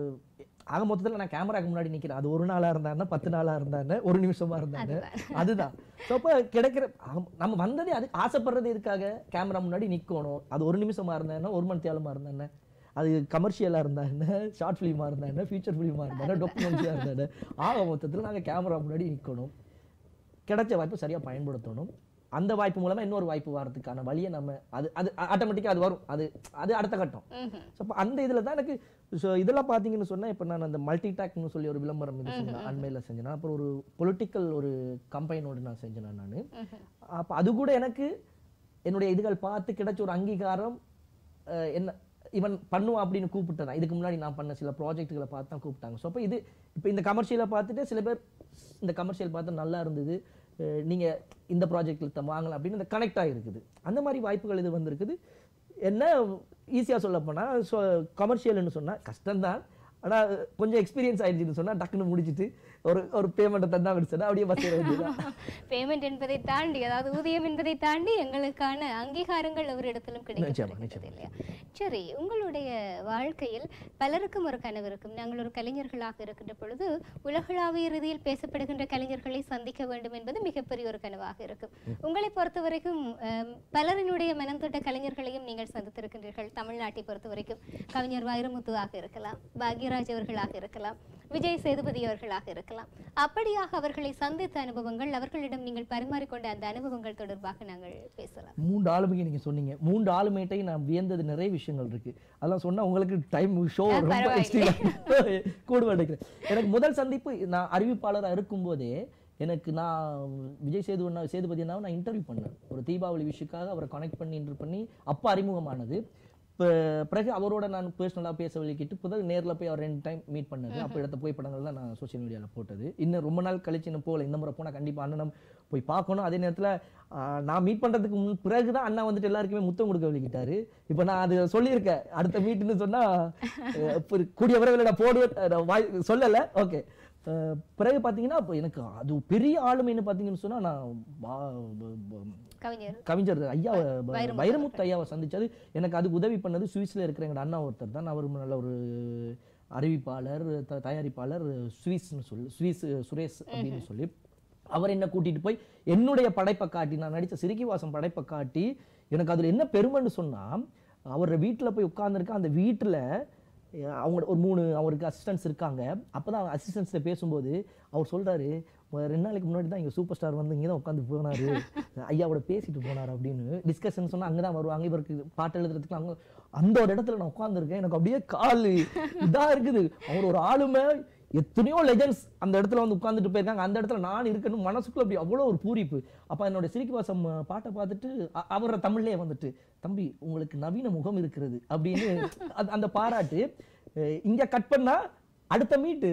ஆக மொத்தத்தில் நான் கேமராக்கு முன்னாடி நிற்கிறேன் அது ஒரு நாளாக இருந்தானே பத்து நாளாக இருந்தானே ஒரு நிமிஷமா இருந்தானே அதுதான் ஸோ அப்போ கிடைக்கிற ஆம், நம்ம வந்ததே அது ஆசைப்படுறது எதுக்காக கேமரா முன்னாடி நிற்கணும் அது ஒரு நிமிஷமா இருந்தா என்ன ஒரு மணி தேலமாக இருந்தா என்ன அது கமர்ஷியலாக இருந்தா என்ன ஷார்ட் ஃபிலிமாக இருந்தா என்ன ஃபீச்சர் ஃபிலிமாக இருந்தா என்ன டாக்குமெண்ட்ரியாக இருந்தா என்ன ஆக மொத்தத்தில் நாங்கள் கேமரா முன்னாடி நிற்கணும் கிடைச்ச வாய்ப்பு சரியா பயன்படுத்தணும் அந்த வாய்ப்பு மூலமா இன்னொரு வாய்ப்பு வரதுக்கான வழியை நம்ம அது அது ஆட்டோமேட்டிக்காக அது வரும் அது அது அடுத்த கட்டம் ம்ஹும். ஸோ அப்போ அந்த இதில் தான் எனக்கு ஸோ இதெல்லாம் பார்த்தீங்கன்னு சொன்னா இப்போ நான் அந்த மல்டி டாக்னு சொல்லி ஒரு விளம்பரம் இது செஞ்சேன் அண்மையில் செஞ்சேன் அப்புறம் ஒரு பொலிட்டிக்கல் ஒரு கம்பெனியோடு நான் செஞ்சேன் நான் ம்ஹும். அப்போ அது கூட எனக்கு என்னுடைய இதுகள் பார்த்து கிடைச்ச ஒரு அங்கீகாரம் அஹ், என்ன இவன் பண்ணுவான் அப்படின்னு கூப்பிட்டேன் இதுக்கு முன்னாடி நான் பண்ண சில ப்ராஜெக்ட்டுகளை பார்த்து தான் கூப்பிட்டாங்க ஸோ அப்போ இது இப்போ இந்த கமர்ஷியலை பார்த்துட்டு சில பேர் இந்த கமர்ஷியல் பார்த்து நல்லா இருந்தது அஹ், நீங்க இந்த ப்ராஜெக்டில் வாங்கலாம் அப்படின்னு இந்த கனெக்ட் ஆகிருக்குது அந்த மாதிரி வாய்ப்புகள் இது வந்திருக்குது என்ன ஈஸியாக சொல்ல போனால் ஸோ கமர்ஷியல்னு சொன்னால் கஷ்டம்தான் ஆனா கொஞ்சம் எக்ஸ்பீரியன்ஸ் ஆயிடுச்சுன்னு சொன்னா டக்குன்னு முடிச்சிட்டு ஒரு ஒரு பேமெண்ட்டை தந்தா முடிச்சா அப்படியே பஸ் ஏற வேண்டியதுதான் பேமெண்ட் என்பதை தாண்டி அதாவது ஊதியம் என்பதை தாண்டி எங்களுக்கான அங்கீகாரங்கள் ஒவ்வொரு நிச்சயமா, கிடைக்கிறது இல்லையா சரி உங்களுடைய வாழ்க்கையில் பலருக்கும் ஒரு கனவு இருக்கும் நாங்கள் ஒரு கலைஞர்களாக இருக்கின்ற பொழுது உலகளாவிய ரீதியில் பேசப்படுகின்ற கலைஞர்களை சந்திக்க வேண்டும் என்பது மிகப்பெரிய ஒரு கனவாக இருக்கும் உங்களை பொறுத்த வரைக்கும் அம், பலரினுடைய மனம் தொட்ட கலைஞர்களையும் நீங்கள் சந்தித்திருக்கின்றீர்கள் தமிழ்நாட்டை பொறுத்த வரைக்கும் கவிஞர் வைரமுத்துவாக இருக்கலாம் பாக்யராஜ் அவர்களாக இருக்கலாம் விஜய் சேதுபதி அவர்களாக இருக்கலாம் அப்படியாக அவர்களை சந்தித்த அனுபவங்கள் அவர்களிடம் நீங்கள் பரிமாறிக்கொண்ட அந்த அனுபவங்கள் தொடர்பாக நாங்கள் பேசலாம் மூன்று ஆளுமையை நீங்க சொன்னீங்க மூன்று ஆளுமையிட்டையும் நான் வியந்தது நிறைய விஷயங்கள் இருக்கு அதெல்லாம் சொன்னா உங்களுக்கு டைம் ஷோ ஆ, ரொம்ப பரவாயில்லை. கூட நினைக்கிறேன் எனக்கு முதல் சந்திப்பு நான் அறிவிப்பாளராக இருக்கும்போதே எனக்கு நான் விஜய் சேது அண்ணா சேதுபதி அண்ணாவை நான் இன்டர்வியூ பண்ணேன் ஒரு தீபாவளி விஷயக்காக அவரை கனெக்ட் பண்ணி இன்டர் பண்ணி அப்போ அறிமுகமானது இப்போ பிறகு அவரோட நான் பர்சனலாக பேச வலிக்கிட்டு பிறகு நேரில் போய் அவர் ரெண்டு டைம் மீட் பண்ணது அப்போ எடுத்த புகைப்படங்கள் தான் நான் சோஷியல் மீடியாவில் போட்டது இன்னும் ரொம்ப நாள் கழிச்சு இன்னும் போகல இந்த முறை போனால் கண்டிப்பாக அண்ணனும் போய் பார்க்கணும் அதே நேரத்தில் நான் மீட் பண்ணுறதுக்கு முன் பிறகு தான் அண்ணா வந்துட்டு எல்லாருக்குமே முத்தம் கொடுக்க வலிக்கிட்டாரு இப்போ நான் அது சொல்லியிருக்கேன் அடுத்த மீட்டுன்னு சொன்னால் கூடிய விரைவில் நான் போடுவேன் நான் வாய் சொல்லலை ஓகே பிறகு பார்த்தீங்கன்னா இப்போ எனக்கு அது பெரிய ஆளுமைன்னு பார்த்தீங்கன்னு சொன்னால் நான் வா- ப- ப- கவிஞர் கவிஞர் ஐயா வைரமுத்து வைரமுத்து ஐயாவை சந்திச்சது எனக்கு அது உதவி பண்ணது சுவிஸ்ல இருக்கிற எங்க அண்ணா ஒருத்தர் தான் அவர் நல்ல ஒரு அறிவிப்பாளர் த- தயாரிப்பாளர் சுவிஸ்னு சொல்லி சுவிஸ் சுரேஷ் அப்படின்னு சொல்லி அவர் என்ன கூட்டிட்டு போய் என்னுடைய படைப்பை காட்டி நான் நடித்த சிறுகி வாசம் படைப்பை காட்டி எனக்கு அதுல என்ன பெருமைன்னு சொன்னா அவர் வீட்டுல போய் உட்கார்ந்திருக்க அந்த வீட்டுல அஹ் அவங்க ஒரு மூணு அவருக்கு அசிஸ்டன்ஸ் இருக்காங்க அப்போ தான் அசிஸ்டன்ஸ்ல பேசும்போது அவர் சொல்றாரு "ஒரு ரெண்டு நாளைக்கு முன்னாடி தான் இங்கே சூப்பர் ஸ்டார் வந்து இங்கே தான் உட்காந்து போனாரு ஐயாவோட பேசிட்டு போனார் அப்படின்னு டிஸ்கஷன் சொன்னா அங்கே தான் வருவாங்க இவருக்கு பாட்டு எழுதுறதுக்கு அங்கே அந்த ஒரு இடத்துல நான் உட்காந்துருக்கேன் எனக்கு அப்படியே கால் இதா இருக்குது அவர் ஒரு ஆளுமை எத்தனையோ லெஜண்ட்ஸ் அந்த இடத்துல வந்து உட்கார்ந்துட்டு போயிருக்காங்க அந்த இடத்துல நான் இருக்கணும் மனசுக்குள்ள அப்படி அவ்வளோ ஒரு பூரிப்பு அப்ப என்னோட சிரிக்கு வாசம் அஹ், பாட்டை பார்த்துட்டு அ- அவரை தமிழ்லயே வந்துட்டு தம்பி உங்களுக்கு நவீன முகம் இருக்கிறது அப்படின்னு அந்த- அந்த பாராட்டு அஹ், இங்க கட் பண்ணா அடுத்த மீட்டு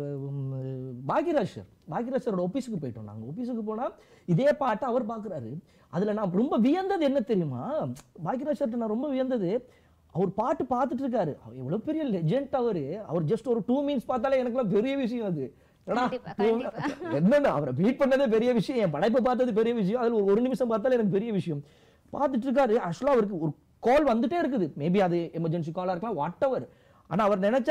பாக்யராஜ் சார் பாக்யராஜ் சாரோட ஒபிஸுக்கு போயிட்டோம் நாங்க ஒபிஸுக்கு போனா இதே பாட்டை அவர் பார்க்குறாரு அதுல நான் ரொம்ப வியந்தது என்ன தெரியுமா பாக்யராஜ் சார்ட்ட நான் ரொம்ப வியந்தது அவர் பாட்டு பார்த்துட்டு இருக்காரு அவர் எவ்வளவு பெரிய லெஜெண்ட் அவரு அவர் ஜஸ்ட் ஒரு டூ மினிட்ஸ் பார்த்தாலே எனக்குலாம் பெரிய விஷயம் அது ஏடா, கண்டிப்பா, கண்டிப்பா. என்னன்னு அவரை மீட் பண்ணதே பெரிய விஷயம் என் படைப்பை பார்த்தது பெரிய விஷயம் அதுல ஒரு ஒரு நிமிஷம் பார்த்தாலே எனக்கு பெரிய விஷயம் பார்த்துட்டு இருக்காரு ஆக்சுவலா அவருக்கு ஒரு கால் வந்துட்டே இருக்குது மேபி அது எமர்ஜென்சி காலா இருக்கலாம் வாட் எவர் ஆனா அவர் நினைச்சா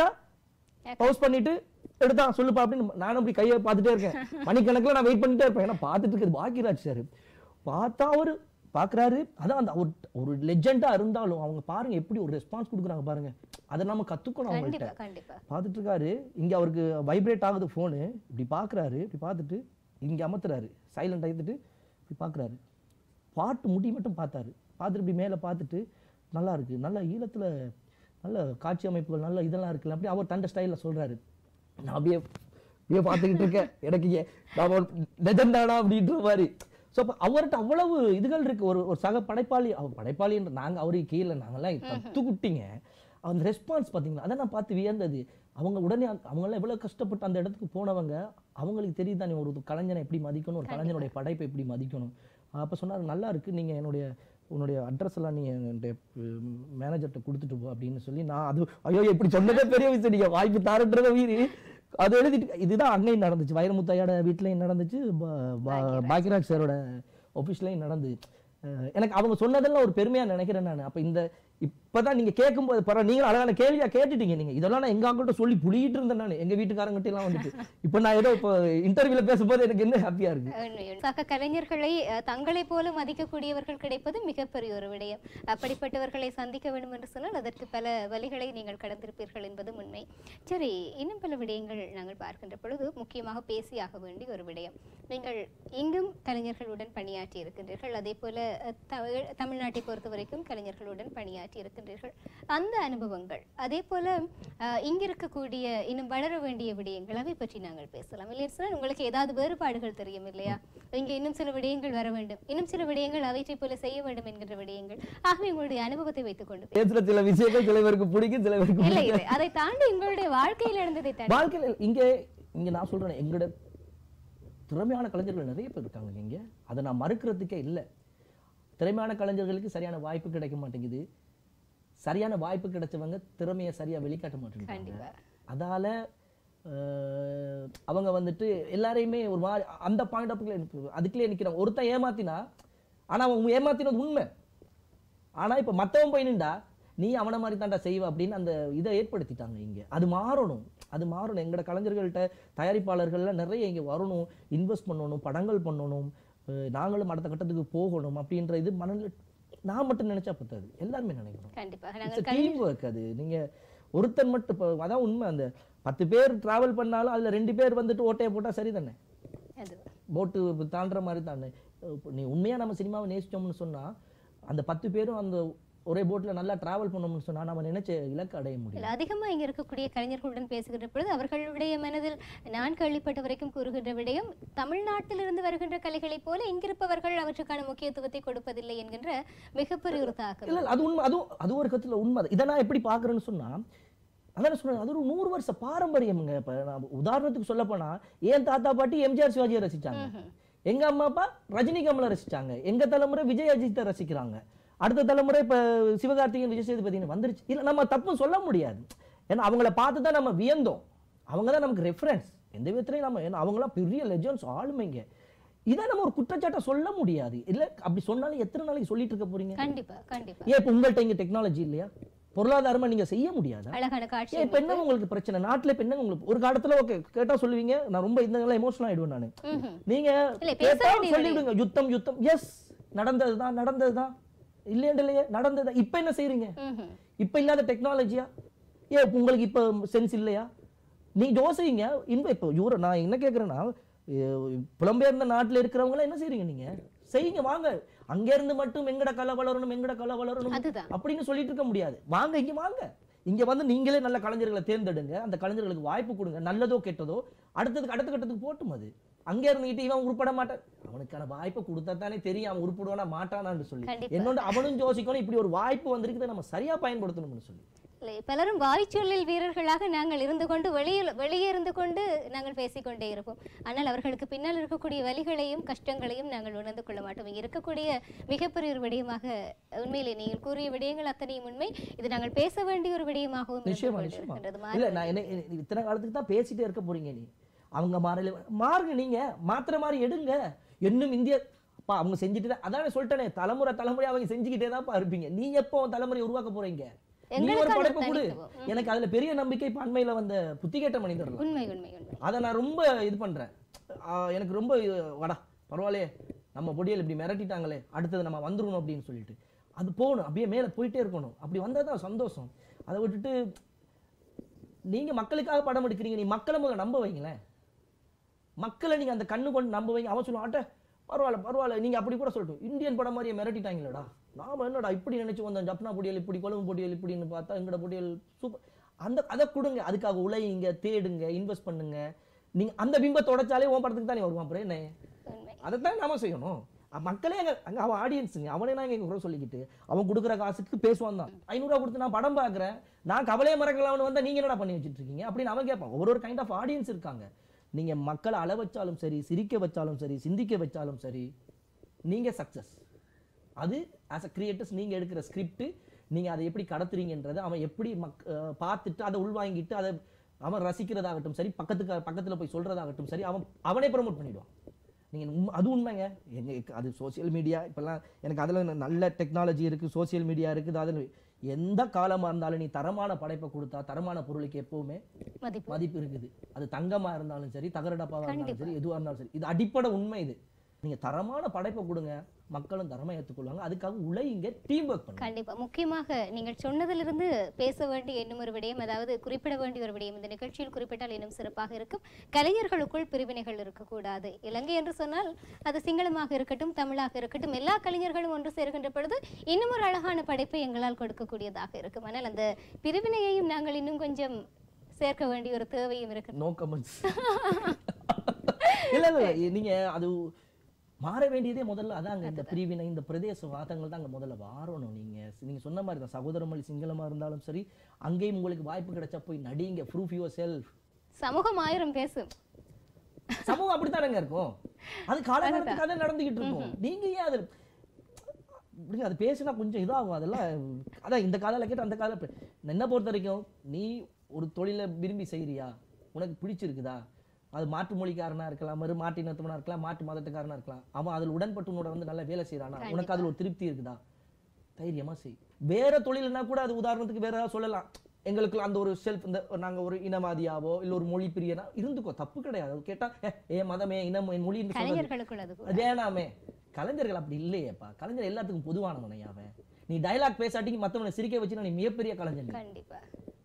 பவுஸ் பண்ணிட்டு எடுத்தா சொல்லுப்பா அப்படின்னு நானும் அப்படி கையை பார்த்துட்டே இருக்கேன் மணிக்கணக்கில் நான் வெயிட் பண்ணிட்டே இருப்பேன் ஏன்னா பார்த்துட்டு இருக்குது பாக்கியராஜ் சார் பார்த்தா அவர் பார்க்குறாரு அதான் அந்த ஒரு ஒரு லெஜெண்டா இருந்தாலும் அவங்க பாருங்க எப்படி ஒரு ரெஸ்பான்ஸ் கொடுக்குறாங்க பாருங்க அதை நம்ம கத்துக்கணும் அவங்கள்ட்ட கண்டிப்பா கண்டிப்பா பார்த்துட்டு இருக்காரு இங்க அவருக்கு வைப்ரேட் ஆகுது ஃபோனு இப்படி பார்க்குறாரு இப்படி பார்த்துட்டு இங்க அமர்த்துறாரு சைலண்ட் ஆகிட்டு இப்படி பார்க்குறாரு பாட்டு முடி மட்டும் பார்த்தாரு பார்த்துட்டு இப்படி மேலே பார்த்துட்டு நல்லா இருக்கு நல்ல ஈழத்துல நல்ல காட்சி அமைப்புகள் நல்ல இதெல்லாம் இருக்குல்ல அப்படி அவர் தண்ட ஸ்டைலில் சொல்றாரு நான் அப்படியே அப்படியே பார்த்துக்கிட்டு இருக்கேன் எனக்கு ஏ- நான் ஒரு லெஜெண்டானா அப்படின்ற மாதிரி ஸோ அப்போ அவர்கிட்ட அவ்வளவு இதுகள் இருக்கு ஒரு ஒரு சக படைப்பாளி அவர் படைப்பாளின்ற நாங்க அவருக்கு கீழே நாங்கெல்லாம் தத்து குட்டிங்க அந்த ரெஸ்பான்ஸ் பார்த்தீங்களா அதை நான் பார்த்து வியந்தது அவங்க உடனே அந்த- அவங்கெல்லாம் எவ்வளவு கஷ்டப்பட்டு அந்த இடத்துக்கு போனவங்க அவங்களுக்கு தெரியுது தானே ஒரு கலைஞனை எப்படி மதிக்கணும் ஒரு கலைஞனுடைய படைப்பை எப்படி மதிக்கணும் அப்போ சொன்னார் நல்லா இருக்கு நீங்க என்னுடைய உன்னுடைய அட்ரஸ் எல்லாம் நீங்க என்னுடைய மேனேஜர்கிட்ட கொடுத்துட்டு போ அப்படின்னு சொல்லி நான் அது ஐயோ இப்படி சொன்னதே பெரிய விஷயம் நீங்க வாய்ப்பு தாரன்றத மீறி அது எழுதிட்டு இதுதான் அங்கேயும் நடந்துச்சு வைரமுத்தையோட வீட்லயும் நடந்துச்சு பா- பா- பாக்யராஜ் சாரோட ஆஃபீஸ்லயும் நடந்து அஹ் எனக்கு அவங்க சொன்னதெல்லாம் ஒரு பெருமையா நினைக்கிறேன் நான் அப்ப இந்த இப்பதான் நீங்க கேட்கும்போது பரவாயில்ல நீங்களும் அழகான கேள்வியா கேட்டுட்டீங்க நீங்க இதெல்லாம் நான் எங்க அங்கிட்ட சொல்லி புளியிட்டு இருந்தேன் நான் எங்க வீட்டுக்காரங்கிட்ட எல்லாம் வந்துட்டு இப்போ நான் ஏதோ இப்போ இன்டர்வியூல பேசும்போது எனக்கு என்ன ஹாப்பியா இருக்கு உண்மையுண்டு. சக கலைஞர்களை அஹ், தங்களைப் போல மதிக்கக்கூடியவர்கள் கிடைப்பது மிகப்பெரிய ஒரு விடயம் அப்படிப்பட்டவர்களை சந்திக்க வேண்டும் என்று சொன்னால் அதற்கு பல வழிகளை நீங்கள் கடந்திருப்பீர்கள் என்பது உண்மை சரி இன்னும் பல விடயங்கள் நாங்கள் பார்க்கின்ற பொழுது முக்கியமாக பேசியாக வேண்டிய ஒரு விடயம் நீங்கள் இங்கும் கலைஞர்களுடன் பணியாற்றி இருக்கின்றீர்கள் அதே போல அஹ், தமிழ் தமிழ்நாட்டை பொறுத்த வரைக்கும் கலைஞர்களுடன் பணியாற்றி இருக்கின்றீர்கள் அந்த அனுபவங்கள் அதே போல அஹ், இங்க இருக்கக்கூடிய இன்னும் வளர வேண்டிய விடயங்கள் அவை பற்றி நாங்கள் பேசலாம் இல்லையா சார் உங்களுக்கு ஏதாவது வேறுபாடுகள் தெரியும் இல்லையா இங்க இன்னும் சில விடயங்கள் வர வேண்டும் இன்னும் சில விடயங்கள் அவற்றை போல செய்ய வேண்டும் என்கின்ற விடயங்கள் ஆகவே உங்களுடைய அனுபவத்தை வைத்துக் கொண்டு பேச- பேசுற சில விஷயங்கள் சில பேருக்கு பிடிக்கும் சில பேருக்கு இல்லை பிடிக்காது. இல்லை அதை தாண்டி உங்களுடைய வாழ்க்கையில் நடந்ததை தாண்டி வாழ்க்கையில இங்க இங்க நான் சொல்றேன் எங்களோட திறமையான கலைஞர்கள் நிறைய பேர் இருக்காங்க இங்க அதை நான் மறுக்கிறதுக்கே இல்லை திறமையான கலைஞர்களுக்கு சரியான வாய்ப்பு கிடைக்க மாட்டேங்குது சரியான வாய்ப்பு கிடைச்சவங்க திறமையை சரியா வெளிக்காட்ட மாட்டேங்கிறாங்க கண்டிப்பா அதால அஹ், அவங்க வந்துட்டு எல்லாரையுமே ஒரு மாதிரி அந்த பாயிண்ட் ஆஃப் அதுக்குள்ளே நிக்கிறாங்க ஒருத்தன் ஏமாத்தினா ஆனா அவன் ஏமாத்தினது உண்மை ஆனா இப்ப மத்தவன் போய் நின்றா நீ அவனை மாதிரி தான்டா செய்வ அப்படின்னு அந்த இதை ஏற்படுத்திட்டாங்க இங்க அது மாறணும் அது மாறணும் எங்களோட கலைஞர்கள்ட்ட தயாரிப்பாளர்கள்லாம் நிறைய இங்க வரணும் இன்வெஸ்ட் பண்ணணும் படங்கள் பண்ணணும் அஹ் நாங்களும் அடுத்த கட்டத்துக்கு போகணும் அப்படின்ற இது மனநிலை நான் மட்டும் நினைச்சா பத்தாது எல்லாருமே நினைக்கணும் கண்டிப்பாக நாங்கள் டீம் ஒர்க் அது நீங்க ஒருத்தன் மட்டும் இப்போ அதான் உண்மை அந்த பத்து பேர் டிராவல் பண்ணாலும் அதுல ரெண்டு பேர் வந்துட்டு ஓட்டையை போட்டா சரி தானே அது போட்டு தாண்டுற மாதிரி தானே இப்போ நீ உண்மையா நம்ம சினிமாவை நேசிச்சோம்னு சொன்னா அந்த பத்து பேரும் அந்த ஒரே போட்ல நல்லா டிராவல் பண்ணோம்னு சொன்னா நம்ம நினைச்ச இலக்கு அடைய முடியும் இல்ல அதிகமா இங்க இருக்கக்கூடிய கலைஞர்களுடன் பேசுகின்ற பொழுது அவர்களுடைய மனதில் நான் கேள்விப்பட்ட வரைக்கும் கூறுகின்ற விடயம் தமிழ்நாட்டிலிருந்து வருகின்ற கலைகளைப் போல இங்கிருப்பவர்கள் அவற்றுக்கான முக்கியத்துவத்தை கொடுப்பதில்லை என்கின்ற மிகப்பெரிய ஒரு தாக்கம் இல்ல இல்ல, அது உண்மை அதுவும் அது ஒரு கத்துல உண்மை அது. இதை நான் எப்படி பாக்குறேன்னு சொன்னா அதான் சொன்னேன் அது ஒரு நூறு வருஷ பாரம்பரியம்ங்க இப்ப நான் உதாரணத்துக்கு சொல்ல போனா என் தாத்தா பாட்டி எம்ஜிஆர் சிவாஜியை ரசிச்சாங்க ம்ஹும். எங்க அம்மா அப்பா ரஜினி கமலை ரசிச்சாங்க எங்க தலைமுறை விஜய் அஜித்தை ரசிக்கிறாங்க அடுத்த தலைமுறை இப்ப சிவகார்த்திகேயன் விஜய் சேதுபதினு வந்துருச்சு இல்ல நம்ம தப்பு சொல்ல முடியாது ஏன்னா அவங்கள பார்த்து தான் நம்ம வியந்தோம் அவங்க தான் நமக்கு ரெஃபரன்ஸ் எந்த விதத்துலையும் நம்ம ஏன்னா அவங்களாம் பெரிய லெஜண்ட்ஸ் ஆளுமைங்க இதை நம்ம ஒரு குற்றச்சாட்டை சொல்ல முடியாது இல்ல அப்படி சொன்னாலும் எத்தனை நாளைக்கு சொல்லிட்டு இருக்க போறீங்க கண்டிப்பா கண்டிப்பா ஏன் இப்ப உங்கள்ட்ட இங்க டெக்னாலஜி இல்லையா பொருளாதாரமா நீங்க செய்ய முடியாதா அழகான காட்சி ஏன் இப்ப என்னங்க உங்களுக்கு பிரச்சனை நாட்டுல இப்ப என்னங்க உங்களுக்கு ஒரு காலத்துல ஓகே கேட்டா சொல்லுவீங்க நான் ரொம்ப இந்த எமோஷனல் ஆயிடுவேன் நானு ம்ஹும். நீங்க இல்ல, பேச கேட்டா வேண்டிய சொல்லிவிடுங்க யுத்தம் யுத்தம் எஸ் நடந்ததுதான் நடந்ததுதான் இல்லையே இல்லையே நடந்தது இப்ப என்ன செய்றீங்க ம்ஹும். இப்ப இல்லாத டெக்னாலஜியா ஏன் இப்ப உங்களுக்கு இப்போ சென்ஸ் இல்லையா நீ யோசிங்க இன்ப இப்போ இவரை நான் என்ன கேட்குறேன்னா புலம்பெயர்ந்த நாட்டில் இருக்கிறவங்களாம் என்ன செய்றீங்க நீங்க செய்யுங்க வாங்க அங்க இருந்து மட்டும் எங்கட கலை வளரணும் எங்கட கலை வளரணும் அதுதான் அப்படின்னு சொல்லிட்டு இருக்க முடியாது வாங்க இங்க வாங்க இங்க வந்து நீங்களே நல்ல கலைஞர்களை தேர்ந்தெடுங்க அந்த கலைஞர்களுக்கு வாய்ப்பு கொடுங்க நல்லதோ கெட்டதோ அடுத்ததுக்கு அடுத்த கட்டத்துக்கு போட்டும் அது அங்க இருந்துகிட்டு இவன் உருப்பட மாட்டான் அவனுக்கான வாய்ப்பை கொடுத்தா தானே தெரியும் அவன் உருப்படுவானா மாட்டானான்னு சொல்லி கண்டிப்பா. என்னோட அவனும் யோசிக்கணும் இப்படி ஒரு வாய்ப்பு வந்திருக்குதை நம்ம சரியா பயன்படுத்தணும்னு சொல்லி இல்லை, பலரும் வாய்ச்சொல்லில் வீரர்களாக நாங்கள் இருந்து கொண்டு வெளியில் வெளியே இருந்து கொண்டு நாங்கள் பேசிக்கொண்டே இருப்போம் ஆனால் அவர்களுக்கு பின்னால் இருக்கக்கூடிய வலிகளையும் கஷ்டங்களையும் நாங்கள் உணர்ந்து கொள்ள மாட்டோம் இங்கே இருக்கக்கூடிய மிகப்பெரிய ஒரு விடயமாக உண்மையிலே நீங்கள் கூறிய விடயங்கள் அத்தனையும் உண்மை இது நாங்கள் பேச வேண்டிய ஒரு விடயமாகவும் இருந்து நிச்சயமா நிச்சயமா கொண்டிருக்கின்றது. இல்ல நான் என்ன என்ன- இத்தனை காலத்துக்கு தான் பேசிட்டே இருக்க போறீங்க நீ அவங்க மாறல மாறுங்க நீங்க மாத்திர மாதிரி எடுங்க இன்னும் இந்திய அப்பா அவங்க செஞ்சுட்டு தான் அதானே சொல்லிட்டேனே தலைமுறை தலைமுறை அவங்க செஞ்சுக்கிட்டே தான் இருப்பீங்க நீ எப்போ உன் தலைமுறை உருவாக்க போறீங்க நீ ஒரு எங்களுக்கான படைப்பு கொடு தனித்துவம். ம். எனக்கு அதுல பெரிய நம்பிக்கை இப்ப அண்மையில வந்த புத்திகேட்ட மனிதர்கள் உண்மை உண்மை உண்மை அதை நான் ரொம்ப இது பண்றேன் ஆ, எனக்கு ரொம்ப இது, வாடா பரவாயில்லையே நம்ம பொடியல் இப்படி மிரட்டிட்டாங்களே அடுத்தது நம்ம வந்துடணும் அப்படின்னு சொல்லிட்டு அது போகணும் அப்படியே மேலே போயிட்டே இருக்கணும் அப்படி வந்தால் தான் சந்தோஷம் அதை விட்டுட்டு நீங்க மக்களுக்காக படம் எடுக்கிறீங்க நீ மக்களை முதல்ல நம்ப வைங்களேன் மக்களை நீங்க அந்த கண்ணு கொண்டு நம்ப வைங்க அவன் சொல்லுவான் அட்ட பரவாயில்ல பரவாயில்ல நீங்க அப்படி கூட சொல்லட்டும் இந்தியன் படம் மாதிரியே மிரட்டிட்டாங்களேடா நாம என்னடா இப்படி நினைச்சு வந்தோம் ஜப்னா பொடியல் இப்படி கொழும்பு பொடியல் இப்படின்னு பார்த்தா எங்கட பொடியல் சூப்பர் அந்த அதை கொடுங்க அதுக்காக உழையுங்க தேடுங்க இன்வெஸ்ட் பண்ணுங்க நீங்க அந்த பிம்பத்தை உடைச்சாலே உன் படத்துக்கு தானே வருவான் அப்புறம் என்ன உண்மை அதைத்தான் நாம செய்யணும் அ- மக்களே அங்க அங்க அவன் ஆடியன்ஸுங்க அவனே நான் இங்க குறை சொல்லிக்கிட்டு அவன் கொடுக்குற காசுக்கு பேசுவான் தான் ஐநூறுரூவா கொடுத்து நான் படம் பார்க்குறேன் நான் கவலையை மறக்கலாம்னு வந்தா நீங்க என்னடா பண்ணி வச்சிட்டு இருக்கீங்க அப்படின்னு அவன் கேட்பான் ஒரு ஒரு கைண்ட் ஆஃப் ஆடியன்ஸ் இருக்காங்க நீங்க மக்களை அழ வச்சாலும் சரி சிரிக்க வச்சாலும் சரி சிந்திக்க வச்சாலும் சரி நீங்க சக்சஸ் அது ஆஸ் அ கிரியேட்டர்ஸ் நீங்க எடுக்கிற ஸ்கிரிப்ட் நீங்க அதை எப்படி கடத்துறீங்கன்றதை அவன் எப்படி மக் அஹ் பார்த்துட்டு அதை உள்வாங்கிட்டு அதை அவன் ரசிக்கிறதாகட்டும் சரி பக்கத்துக்கு பக்கத்துல போய் சொல்றதாகட்டும் சரி அவன் அவனே ப்ரோமோட் பண்ணிடுவான் நீங்க உண்மை- அது உண்மைங்க எங்க அது சோஷியல் மீடியா இப்பெல்லாம் எனக்கு அதுல நல்ல டெக்னாலஜி இருக்கு சோஷியல் மீடியா இருக்குது அதில் எந்த காலமா இருந்தாலும் நீ தரமான படைப்பை கொடுத்தா தரமான பொருளுக்கு எப்பவுமே மதிப்பு மதிப்பு இருக்குது அது தங்கமா இருந்தாலும் சரி தகர டப்பாவா இருந்தாலும் கண்டிப்பா. சரி எதுவா இருந்தாலும் சரி இது அடிப்படை உண்மை இது நீங்க தரமான படைப்பை கொடுங்க மக்களும் தரமா ஏற்றுக்கொள்வாங்க அதுக்காக உழையுங்க டீம் ஒர்க் பண்ணுங்க கண்டிப்பா முக்கியமாக நீங்கள் சொன்னதிலிருந்து பேச வேண்டிய இன்னும் ஒரு விடயம் அதாவது குறிப்பிட வேண்டிய ஒரு விடயம் இந்த நிகழ்ச்சியில் குறிப்பிட்டால் இன்னும் சிறப்பாக இருக்கும் கலைஞர்களுக்குள் பிரிவினைகள் இருக்கக்கூடாது இலங்கை என்று சொன்னால் அது சிங்களமாக இருக்கட்டும் தமிழாக இருக்கட்டும் எல்லா கலைஞர்களும் ஒன்று சேர்கின்ற பொழுது இன்னும் ஒரு அழகான படைப்பை எங்களால் கொடுக்கக்கூடியதாக இருக்கும் ஆனால் அந்த பிரிவினையையும் நாங்கள் இன்னும் கொஞ்சம் சேர்க்க வேண்டிய ஒரு தேவையும் இருக்கு நோ கமெண்ட்ஸ் இல்ல இல்ல இல்ல, நீங்க அது மாற வேண்டியதே முதல்ல அதாங்க இந்த பிரிவினை இந்த பிரதேச வாதங்கள் தான் அங்க முதல்ல வாரணும் நீங்க நீங்க சொன்ன மாதிரி தான் சகோதர மொழி சிங்களமா இருந்தாலும் சரி அங்கேயும் உங்களுக்கு வாய்ப்பு கிடைச்சா போய் நடிங்க ப்ரூஃப் யுவர் செல்ஃப் சமூகம் ஆயிரம் பேசும் சமூகம் அப்படித்தானங்க இருக்கும் அது காலகாலத்துக்கு அதே நடந்துகிட்டு இருக்கும் நீங்க ஏன் அது இப்படிங்க அது பேசினா கொஞ்சம் இதாகும் அதெல்லாம் அதான் இந்த காலையில் கேட்டு அந்த காலையில் என்ன பொறுத்த வரைக்கும் நீ ஒரு தொழிலை விரும்பி செய்றியா உனக்கு பிடிச்சிருக்குதா அது மாற்று மொழிக்காரனா இருக்கலாம் மறு மாட்டு இனத்தவனா இருக்கலாம் மாற்று மதத்துக்காரனா இருக்கலாம் அவன் அதில் உடன்பட்டு உன்னோட வந்து நல்லா வேலை செய்றானா உனக்கு அதில் ஒரு திருப்தி இருக்குதா தைரியமா செய் வேற தொழில்னா கூட அது உதாரணத்துக்கு வேற ஏதாவது சொல்லலாம் எங்களுக்கு அந்த ஒரு செல்ஃப் இந்த நாங்க ஒரு இனவாதியாவோ இல்ல ஒரு மொழி பிரியனா இருந்துக்கோ தப்பு கிடையாது அது கேட்டா "ஏ, ஏ மதமே இனம் என் மொழி சொல்றது கலைஞர்களுக்குள் அது கூட அது வேணாமே கலைஞர்கள் அப்படி இல்லையேப்பா கலைஞர் எல்லாத்துக்கும் பொதுவானவனை அவன் நீ டயலாக் பேசாட்டிக்கு மத்தவனை சிரிக்க வச்சுனா நீ மிகப்பெரிய கலைஞர் நீ. கண்டிப்பா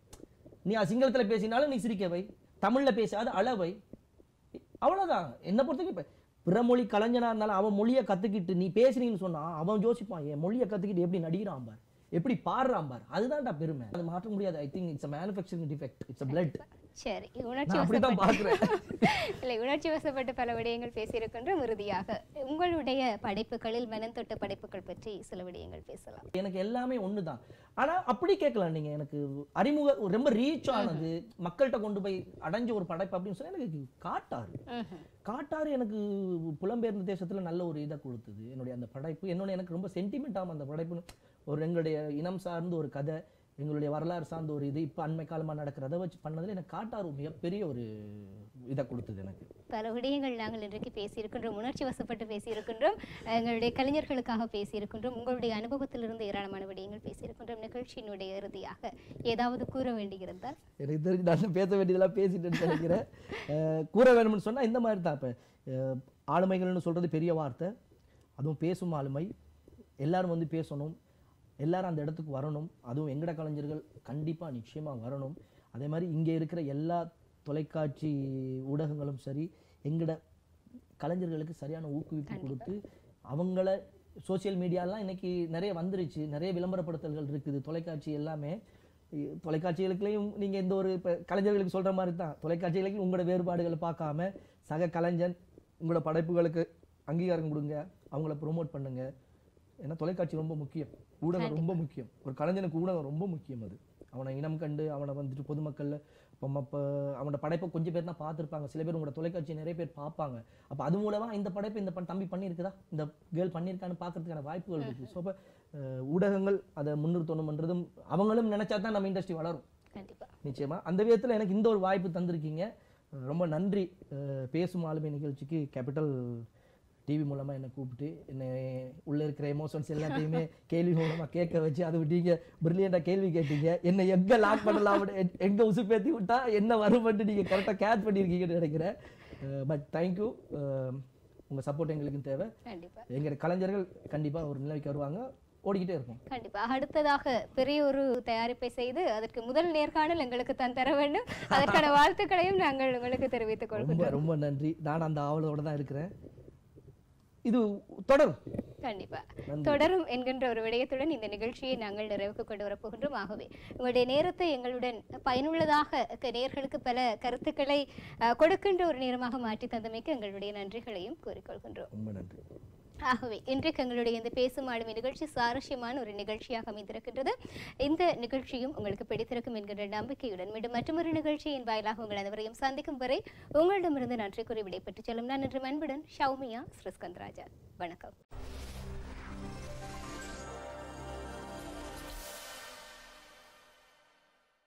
நீ சிங்களத்துல பேசினாலும் நீ சிரிக்க வை தமிழ்ல பேசாத அளவை அவ்வளவுதான் என்ன பொறுத்தவரைக்கும் இப்ப பிற மொழி கலைஞனா இருந்தாலும் அவன் மொழியை கத்துக்கிட்டு நீ பேசுறீங்கன்னு சொன்னா அவன் யோசிப்பான் என் மொழியை கத்துக்கிட்டு எப்படி நடிக்கிறான் பார் எப்படி பாடுறான் பார் அதுதான்டா பெருமை அது மாற்ற முடியாது I think it's manufacturing defect it's blood சரி உணர்ச்சி நான் அப்படித்தான் வசப்பட்டு பாக்குறேன் இல்லை உணர்ச்சி வசப்பட்டு பல விடயங்கள் பேசியிருக்கின்றோம் இறுதியாக உங்களுடைய படைப்புகளில் மனம் தொட்ட படைப்புகள் பற்றி சில விடயங்கள் பேசலாம் எனக்கு எல்லாமே ஒண்ணுதான் ஆனா அப்படி கேட்கலாம் நீங்க எனக்கு அறிமுக ரொம்ப ரீச் ஆனது மக்கள்கிட்ட கொண்டு போய் அடைஞ்ச ஒரு படைப்பு அப்படின்னு சொன்னா எனக்கு காட்டாரு ம்ஹும். காட்டாறு எனக்கு புலம்பெயர்ந்த தேசத்துல நல்ல ஒரு இதை கொடுத்தது என்னுடைய அந்த படைப்பு என்னோட எனக்கு ரொம்ப சென்டிமெண்ட்டாக அந்த படைப்புன்னு ஒரு எங்களுடைய இனம் சார்ந்த ஒரு கதை எங்களுடைய வரலாறு சார்ந்த ஒரு இது இப்போ அண்மை காலமா நடக்கிற அதை வச்சு பண்ணதுல எனக்கு காட்டாறு மிகப்பெரிய ஒரு இதை கொடுத்தது எனக்கு பல விடயங்கள் நாங்கள் இன்றைக்கு பேசியிருக்கின்றோம் உணர்ச்சி வசப்பட்டு பேசியிருக்கின்றோம் எங்களுடைய கலைஞர்களுக்காக பேசியிருக்கின்றோம் உங்களுடைய அனுபவத்திலிருந்து ஏராளமான விடயங்கள் பேசியிருக்கின்றோம் நிகழ்ச்சியினுடைய இறுதியாக ஏதாவது கூற வேண்டியிருந்தால் எனக்கு தெரிஞ்சு நான் பேச வேண்டியதெல்லாம் பேசிட்டேன்னு நினைக்கிறேன் அஹ் கூற வேணும்னு சொன்னா இந்த மாதிரி தான் இப்போ ஆளுமைகள்னு சொல்றது பெரிய வார்த்தை அதுவும் பேசும் ஆளுமை எல்லாரும் வந்து பேசணும் எல்லாரும் அந்த இடத்துக்கு வரணும் அதுவும் எங்கட கலைஞர்கள் கண்டிப்பா நிச்சயமா வரணும் அதே மாதிரி இங்க இருக்கிற எல்லா தொலைக்காட்சி ஊடகங்களும் சரி எங்கட கலைஞர்களுக்கு சரியான ஊக்குவிப்பு கொடுத்து அவங்கள சோஷியல் மீடியாலாம் இன்னைக்கு நிறைய வந்துருச்சு நிறைய விளம்பரப்படுத்தல்கள் இருக்குது தொலைக்காட்சி எல்லாமே இ- தொலைக்காட்சிகளுக்குள்ளேயும் நீங்க இந்த ஒரு இப்ப கலைஞர்களுக்கு சொல்ற மாதிரி தான் தொலைக்காட்சிகளுக்கு உங்களோட வேறுபாடுகளை பார்க்காம சக கலைஞன் உங்களோட படைப்புகளுக்கு அங்கீகாரம் கொடுங்க அவங்கள ப்ரோமோட் பண்ணுங்க ஏன்னா தொலைக்காட்சி ரொம்ப முக்கியம் ஊடகம் ரொம்ப முக்கியம் ஒரு கலைஞனுக்கு ஊடகம் ரொம்ப முக்கியம் அது அவனை இனம் கண்டு அவனை வந்துட்டு பொதுமக்கள்ல இப்போ இப்போ அவனோட படைப்பை கொஞ்சம் பேர் தான் பார்த்துருப்பாங்க சில பேர் உங்களோட தொலைக்காட்சி நிறைய பேர் பார்ப்பாங்க அப்போ அது மூலமா இந்த படைப்பை இந்த ப- தம்பி பண்ணியிருக்குதா இந்த கேர்ள் பண்ணியிருக்கான்னு பார்க்கறதுக்கான வாய்ப்புகள் இருக்கு ஸோ அப்போ ஊடகங்கள் அதை முன்னிறுத்தணும்ன்றதும் அவங்களும் நினைச்சா தான் நம்ம இண்டஸ்ட்ரி வளரும் கண்டிப்பா நிச்சயமா அந்த விதத்துல எனக்கு இந்த ஒரு வாய்ப்பு தந்திருக்கீங்க அஹ் ரொம்ப நன்றி அஹ் பேசும் ஆளுமை நிகழ்ச்சிக்கு கேபிட்டல் டிவி மூலமா என்னை கூப்பிட்டு என்னை உள்ள இருக்கிற எமோஷன்ஸ் எல்லாத்தையுமே கேள்வி மூலமா கேட்க வச்சு அது நீங்க பிரில்லியண்டா கேள்வி கேட்டீங்க என்னை எங்க லாக் பண்ணலாம் எ- எங்க உசுப்பேத்தி விட்டா என்ன வரும்னு நீங்க கரெக்டா கேர் பண்ணியிருக்கீங்கன்னு நினைக்கிறேன் பட் தேங்க்யூ உங்க சப்போர்ட் எங்களுக்கு தேவை கண்டிப்பா எங்க கலைஞர்கள் கண்டிப்பா ஒரு நிலைக்கு வருவாங்க ஓடிக்கிட்டே இருப்போம் கண்டிப்பா அடுத்ததாக பெரிய ஒரு தயாரிப்பை செய்து அதற்கு முதல் நேர்காணல் எங்களுக்கு தான் தர வேண்டும் அதற்கான வாழ்த்துக்களையும் நாங்கள் உங்களுக்கு தெரிவித்துக் கொள்கிறோம் ரொம்ப ரொம்ப நன்றி நான் அந்த ஆவலோட தான் இருக்கிறேன் இது தொடரும் கண்டிப்பா நன்றி. தொடரும் என்கின்ற ஒரு விடயத்துடன் இந்த நிகழ்ச்சியை நாங்கள் நிறைவுக்கு கொண்டு வரப் போகின்றோம் ஆகவே உங்களுடைய நேரத்தை எங்களுடன் பயனுள்ளதாக க- நேயர்களுக்கு பல கருத்துக்களை அஹ், கொடுக்கின்ற ஒரு நேரமாக மாற்றி தந்தமைக்கு எங்களுடைய நன்றிகளையும் கூறிக்கொள்கின்றோம் ரொம்ப நன்றி ஆகவே இன்றைக்கு எங்களுடைய இந்த பேசும் ஆளுமை நிகழ்ச்சி சுவாரஸ்யமான ஒரு நிகழ்ச்சியாக அமைந்திருக்கின்றது இந்த நிகழ்ச்சியும் உங்களுக்கு பிடித்திருக்கும் என்கின்ற நம்பிக்கையுடன் மீண்டும் மற்றொரு நிகழ்ச்சியின் வாயிலாக உங்கள் அனைவரையும் சந்திக்கும் வரை உங்களிடமிருந்து நன்றி கூறி விடைபெற்று செல்லும் நான் இன்று அன்புடன் ஷவுமியா ஸ்ரீஸ்கந்த் ராஜா வணக்கம்